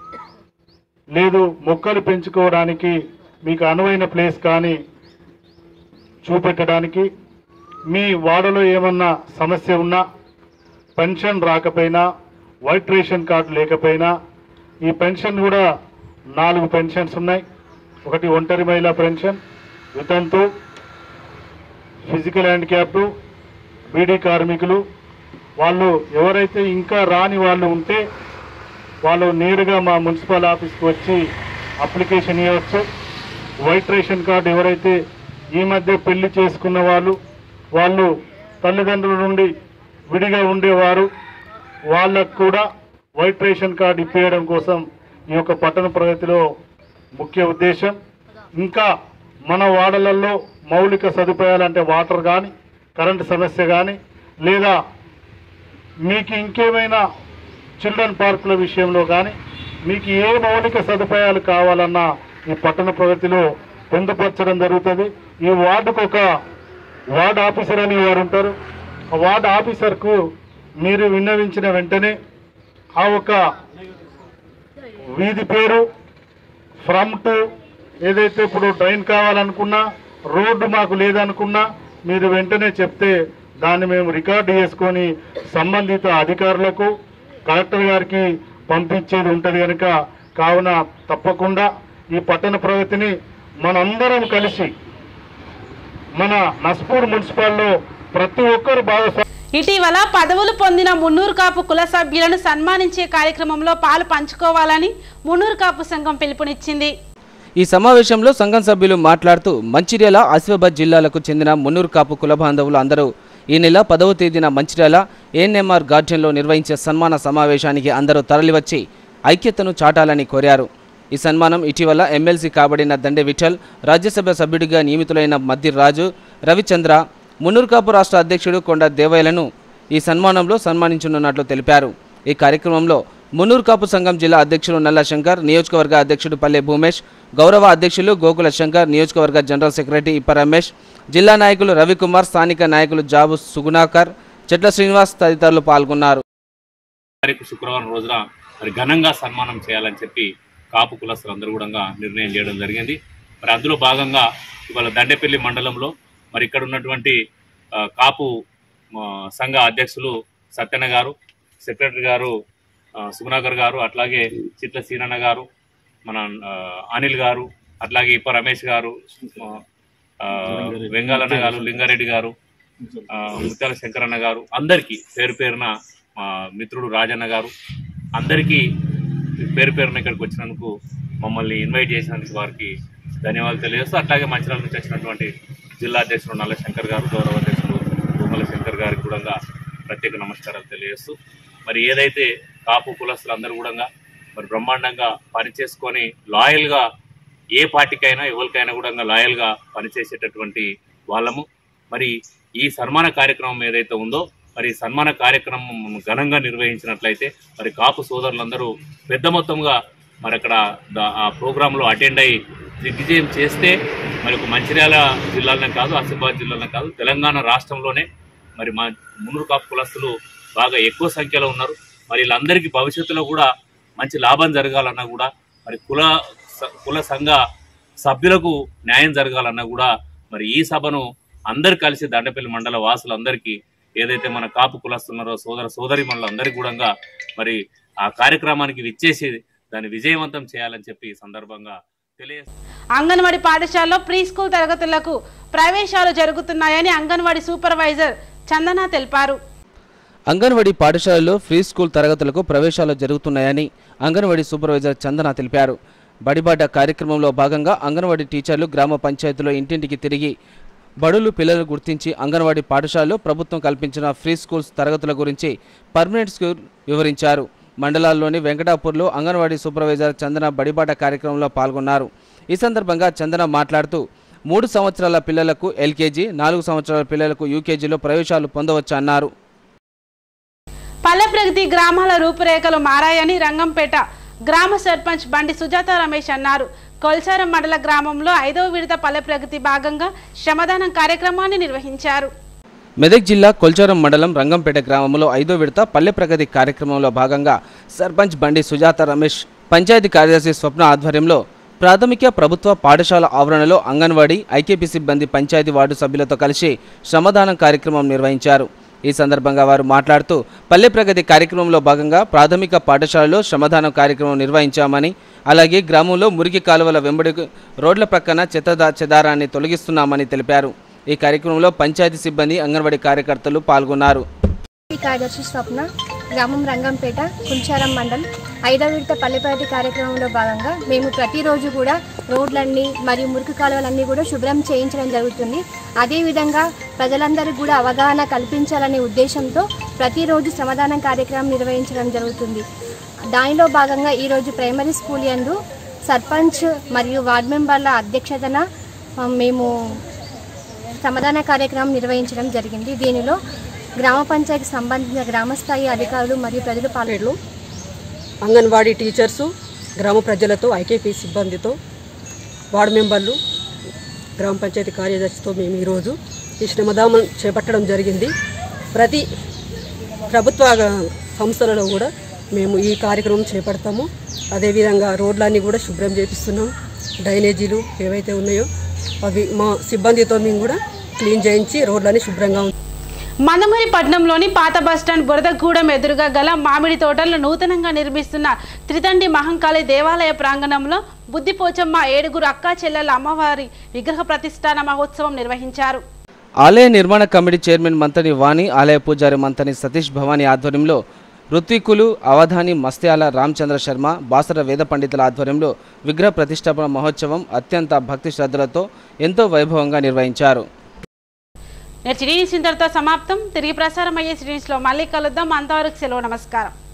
లేదు మొక్కలు పెంచుకోవడానికి మీకు అనువైన ప్లేస్ కానీ చూపెట్టడానికి మీ వాడలో ఏమన్నా సమస్య ఉన్నా పెన్షన్ రాకపోయినా వైట్ రేషన్ కార్డు లేకపోయినా ఈ పెన్షన్ కూడా నాలుగు పెన్షన్స్ ఉన్నాయి ఒకటి ఒంటరి మహిళా పెన్షన్ వితంతు ఫిజికల్ హ్యాండిక్యాప్డ్ బీడీ కార్మికులు వాళ్ళు ఎవరైతే ఇంకా రాని వాళ్ళు ఉంటే వాళ్ళు నేరుగా మా మున్సిపల్ ఆఫీస్కి వచ్చి అప్లికేషన్ ఇవ్వచ్చు వైట్ రేషన్ కార్డు ఎవరైతే ఈ మధ్య పెళ్లి చేసుకున్న వాళ్ళు వాళ్ళు తల్లిదండ్రుల నుండి విడిగా ఉండేవారు వాళ్ళకు కూడా వైట్ రేషన్ కార్డు ఇప్పించడం కోసం ఈ యొక్క పట్టణ ప్రగతిలో ముఖ్య ఉద్దేశం ఇంకా మన వాడలలో మౌలిక సదుపాయాలు అంటే వాటర్ కానీ కరెంటు సమస్య కానీ లేదా మీకు ఇంకేమైనా చిల్డ్రన్ పార్కుల విషయంలో కానీ మీకు ఏ మౌలిక సదుపాయాలు కావాలన్నా ఈ పట్టణ ప్రగతిలో పొందుపరచడం జరుగుతుంది ఈ వార్డుకు ఒక వార్డు ఆఫీసర్ అని వారు ఉంటారు ఆ వార్డు ఆఫీసర్కు మీరు విన్నవించిన వెంటనే ఆ ఒక వీధి పేరు ఫ్రమ్ టు ఏదైతే ఇప్పుడు ట్రైన్ కావాలనుకున్నా రోడ్డు మాకు లేదనుకున్నా మీరు వెంటనే చెప్తే దాన్ని మేము రికార్డు చేసుకొని సంబంధిత అధికారులకు కలెక్టర్ గారికి పంపించేది ఉంటుంది కనుక కావున తప్పకుండా ఈ పట్టణ ప్రగతిని మనందరం కలిసి మన నస్పూర్ మున్సిపాల్లో ప్రతి ఒక్కరు భాగస్వామి ఇటీవల పదవులు పొందిన మున్నూరు కాపు కుల సభ్యులను సన్మానించే కార్యక్రమంలో పాలు పంచుకోవాలని మున్నూరు కాపు సంఘం పిలుపునిచ్చింది ఈ సమావేశంలో సంఘం సభ్యులు మాట్లాడుతూ మంచిర్యాల ఆసిఫాబాద్ జిల్లాలకు చెందిన మున్నూరు కాపు కుల బాంధవులు అందరూ ఈ నెల పదవ తేదీన మంచిర్యాల ఏఎన్ఎంఆర్ గార్డెన్లో నిర్వహించే సన్మాన సమావేశానికి అందరూ తరలివచ్చి ఐక్యతను చాటాలని కోరారు ఈ సన్మానం ఇటీవల ఎమ్మెల్సీ కాబడిన దండే విఠల్ రాజ్యసభ సభ్యుడిగా నియమితులైన మద్ది రాజు రవిచంద్ర మున్నూరు కాపు రాష్ట్ర అధ్యక్షుడు కొండ దేవయ్యలను ఈ సన్మానంలో సన్మానించనున్నట్లు తెలిపారు ఈ కార్యక్రమంలో మున్నూరు కాపు సంఘం జిల్లా అధ్యక్షుడు నల్ల శంకర్ నియోజకవర్గ అధ్యక్షుడు పల్లె భూమేష్ గౌరవ అధ్యక్షులు గోకుల శంకర్ నియోజకవర్గ జనరల్ సెక్రటరీ ఇప్ప రమేష్ జిల్లా నాయకులు రవికుమార్ స్థానిక నాయకులు జాబు సుగుణాకర్ చెట్ల శ్రీనివాస్ తదితరులు పాల్గొన్నారు తారీఖు శుక్రవారం రోజున మరి ఘనంగా సన్మానం చేయాలని చెప్పి కాపు కులస్తులందరూ కూడా నిర్ణయం చేయడం జరిగింది మరి అందులో భాగంగా ఇవాళ దండేపల్లి మండలంలో మరి ఇక్కడ ఉన్నటువంటి ఆ, కాపు ఆ, సంఘ అధ్యక్షులు సత్యన్న గారు సెక్రటరీ గారు ఆ, సుగుణాకర్ గారు అట్లాగే చిట్ల సీనన్న గారు మన ఆ, అనిల్ గారు అట్లాగే ఇప్ప రమేష్ గారు ఆ, ఆ, వెంగాలన్న గారు లింగారెడ్డి గారు ఆ, ముత్యాల శంకరన్న గారు అందరికీ పేరు పేరున మా మిత్రుడు రాజన్న గారు అందరికీ పేరు పేరున ఇక్కడికి వచ్చినందుకు మమ్మల్ని ఇన్వైట్ చేసినందుకు వారికి ధన్యవాదాలు తెలియజేస్తూ అట్లాగే మంచిర్యాల నుంచి వచ్చినటువంటి జిల్లా అధ్యక్షుడు నల్ల శంకర్ గారు గౌరవ అధ్యక్షుడు తుమ్మల శంకర్ గారికి కూడా ప్రత్యేక నమస్కారాలు తెలియజేస్తూ మరి ఏదైతే కాపు కులస్తులు అందరూ కూడా మరి బ్రహ్మాండంగా పనిచేసుకొని లాయల్గా ఏ పార్టీకైనా ఎవరికైనా కూడా లాయల్గా పనిచేసేటటువంటి వాళ్ళము మరి ఈ సన్మాన కార్యక్రమం ఏదైతే ఉందో మరి ఈ సన్మాన కార్యక్రమం ఘనంగా నిర్వహించినట్లయితే మరి కాపు సోదరులందరూ పెద్ద మొత్తంగా మరి అక్కడ ద- ఆ ప్రోగ్రాంలో అటెండ్ అయ్యి దిగ్విజయం చేస్తే మరి ఒక మంచిర్యాల జిల్లాలోనే కాదు ఆసిఫాబాద్ జిల్లాలోనే కాదు తెలంగాణ రాష్ట్రంలోనే మరి మా మున్నూరు కాపు కులస్తులు బాగా ఎక్కువ సంఖ్యలో ఉన్నారు మరి వీళ్ళందరికీ భవిష్యత్తులో కూడా మంచి లాభం జరగాలన్నా కూడా మరి కుల స- కుల సంఘ సభ్యులకు న్యాయం జరగాలన్నా కూడా మరి ఈ సభను అందరు కలిసి దండపల్లి మండల వాసులందరికీ ఏదైతే మన కాపు కులస్తున్నారో సోదర సోదరి అందరికీ కూడా మరి ఆ కార్యక్రమానికి విచ్చేసి దాన్ని విజయవంతం చేయాలని చెప్పి ఈ సందర్భంగా తెలియజేస్తారు అంగన్వాడీ పాఠశాలలో ప్రీ స్కూల్ తరగతులకు ప్రవేశాలు జరుగుతున్నాయని అంగన్వాడీ సూపర్వైజర్ చందన తెలిపారు అంగన్వాడీ పాఠశాలలో ఫ్రీ స్కూల్ తరగతులకు ప్రవేశాలు జరుగుతున్నాయని అంగన్వాడీ సూపర్వైజర్ చందన తెలిపారు బడిబాట కార్యక్రమంలో భాగంగా అంగన్వాడీ టీచర్లు గ్రామ పంచాయతీలో ఇంటింటికి తిరిగి బడులు పిల్లలు గుర్తించి అంగన్వాడీ పాఠశాలలో ప్రభుత్వం కల్పించిన ఫ్రీ స్కూల్స్ తరగతుల గురించి పర్మనెంట్ స్కూల్ వివరించారు మండలాల్లోని వెంకటాపూర్లో అంగన్వాడీ సూపర్వైజర్ చందన బడిబాట కార్యక్రమంలో పాల్గొన్నారు ఈ సందర్భంగా చందన మాట్లాడుతూ మూడు సంవత్సరాల పిల్లలకు ఎల్కేజీ నాలుగు సంవత్సరాల పిల్లలకు యూకేజీలో ప్రవేశాలు పొందవచ్చన్నారు పల్లె ప్రగతి గ్రామాల రూపురేఖలు మారాయని రంగంపేట గ్రామ సర్పంచ్ బండి సుజాత రమేష్ అన్నారు కొల్చారం మండల గ్రామంలో ఐదవ విడత పల్లె ప్రగతి భాగంగా శ్రమదానం కార్యక్రమాన్ని నిర్వహించారు మెదక్ జిల్లా కొల్చారం మండలం రంగంపేట గ్రామంలో ఐదో విడత పల్లె ప్రగతి కార్యక్రమంలో భాగంగా సర్పంచ్ బండి సుజాత రమేష్ పంచాయతీ కార్యదర్శి స్వప్న ఆధ్వర్యంలో ప్రాథమిక ప్రభుత్వ పాఠశాల ఆవరణలో అంగన్వాడీ ఐకేపీ సిబ్బంది పంచాయతీ వార్డు సభ్యులతో కలిసి శ్రమదానం కార్యక్రమం నిర్వహించారు ఈ సందర్భంగా వారు మాట్లాడుతూ పల్లె ప్రగతి కార్యక్రమంలో భాగంగా ప్రాథమిక పాఠశాలలో శ్రమదానం కార్యక్రమం నిర్వహించామని అలాగే గ్రామంలో మురికి కాలువల వెంబడి రోడ్ల ప్రక్కన చెత్త చెదారాన్ని తొలగిస్తున్నామని తెలిపారు ఈ కార్యక్రమంలో పంచాయతీ సిబ్బంది అంగన్వాడీ కార్యకర్తలు పాల్గొన్నారు ఈ కార్యదర్శి స్వప్న గ్రామం రంగంపేట కుంచారం మండల్ ఐదవ విడత పల్లెపాటి కార్యక్రమంలో భాగంగా మేము ప్రతిరోజు కూడా రోడ్లన్నీ మరియు మురికి కాలువలన్నీ కూడా శుభ్రం చేయించడం జరుగుతుంది అదేవిధంగా ప్రజలందరికీ కూడా అవగాహన కల్పించాలనే ఉద్దేశంతో ప్రతిరోజు శ్రమదానం కార్యక్రమం నిర్వహించడం జరుగుతుంది దానిలో భాగంగా ఈరోజు ప్రైమరీ స్కూల్ యందు సర్పంచ్ మరియు వార్డు మెంబర్ల అధ్యక్షతన ఆ, మేము శ్రమదాన కార్యక్రమం నిర్వహించడం జరిగింది దీనిలో గ్రామ పంచాయతీకి సంబంధించిన గ్రామస్థాయి అధికారులు మరియు ప్రజలు పాల్గొన్నారు అంగన్వాడీ టీచర్సు గ్రామ ప్రజలతో ఐకేపీ సిబ్బందితో వార్డు మెంబర్లు గ్రామ పంచాయతీ కార్యదర్శితో మేము ఈరోజు ఈ శ్రమదామం చేపట్టడం జరిగింది ప్రతి ప్రభుత్వ సంస్థలలో కూడా మేము ఈ కార్యక్రమం చేపడతాము అదేవిధంగా రోడ్లన్నీ కూడా శుభ్రం చేపిస్తున్నాం డ్రైనేజీలు ఏవైతే ఉన్నాయో అవి మా సిబ్బందితో మేము కూడా క్లీన్ చేయించి రోడ్లన్నీ శుభ్రంగా ఉంచుతాం మందమరి పట్టణంలోని పాత బస్టాండ్ బురదగూడెం ఎదురుగా గల మామిడి తోటలను నూతనంగా నిర్మిస్తున్న త్రితండి మహంకాళి దేవాలయ ప్రాంగణంలో బుద్ధిపోచమ్మ ఏడుగురు అక్కా చెల్లెల అమ్మవారి విగ్రహ ప్రతిష్టాన మహోత్సవం నిర్వహించారు ఆలయ నిర్మాణ కమిటీ చైర్మన్ మంతని వాణి ఆలయ పూజారి మంతని సతీష్ భవానీ ఆధ్వర్యంలో ఋత్వికులు అవధాని మస్త్యాల రామచంద్ర శర్మ బాసర వేద పండితుల ఆధ్వర్యంలో విగ్రహ ప్రతిష్టాపన మహోత్సవం అత్యంత భక్తి శ్రద్ధలతో ఎంతో వైభవంగా నిర్వహించారు నేటి సిడీస్ ఇంతటితో సమాప్తం తిరిగి ప్రసారం అయ్యే సిడీస్లో మళ్ళీ కలుద్దాం అంతవరకు సెలవు నమస్కారం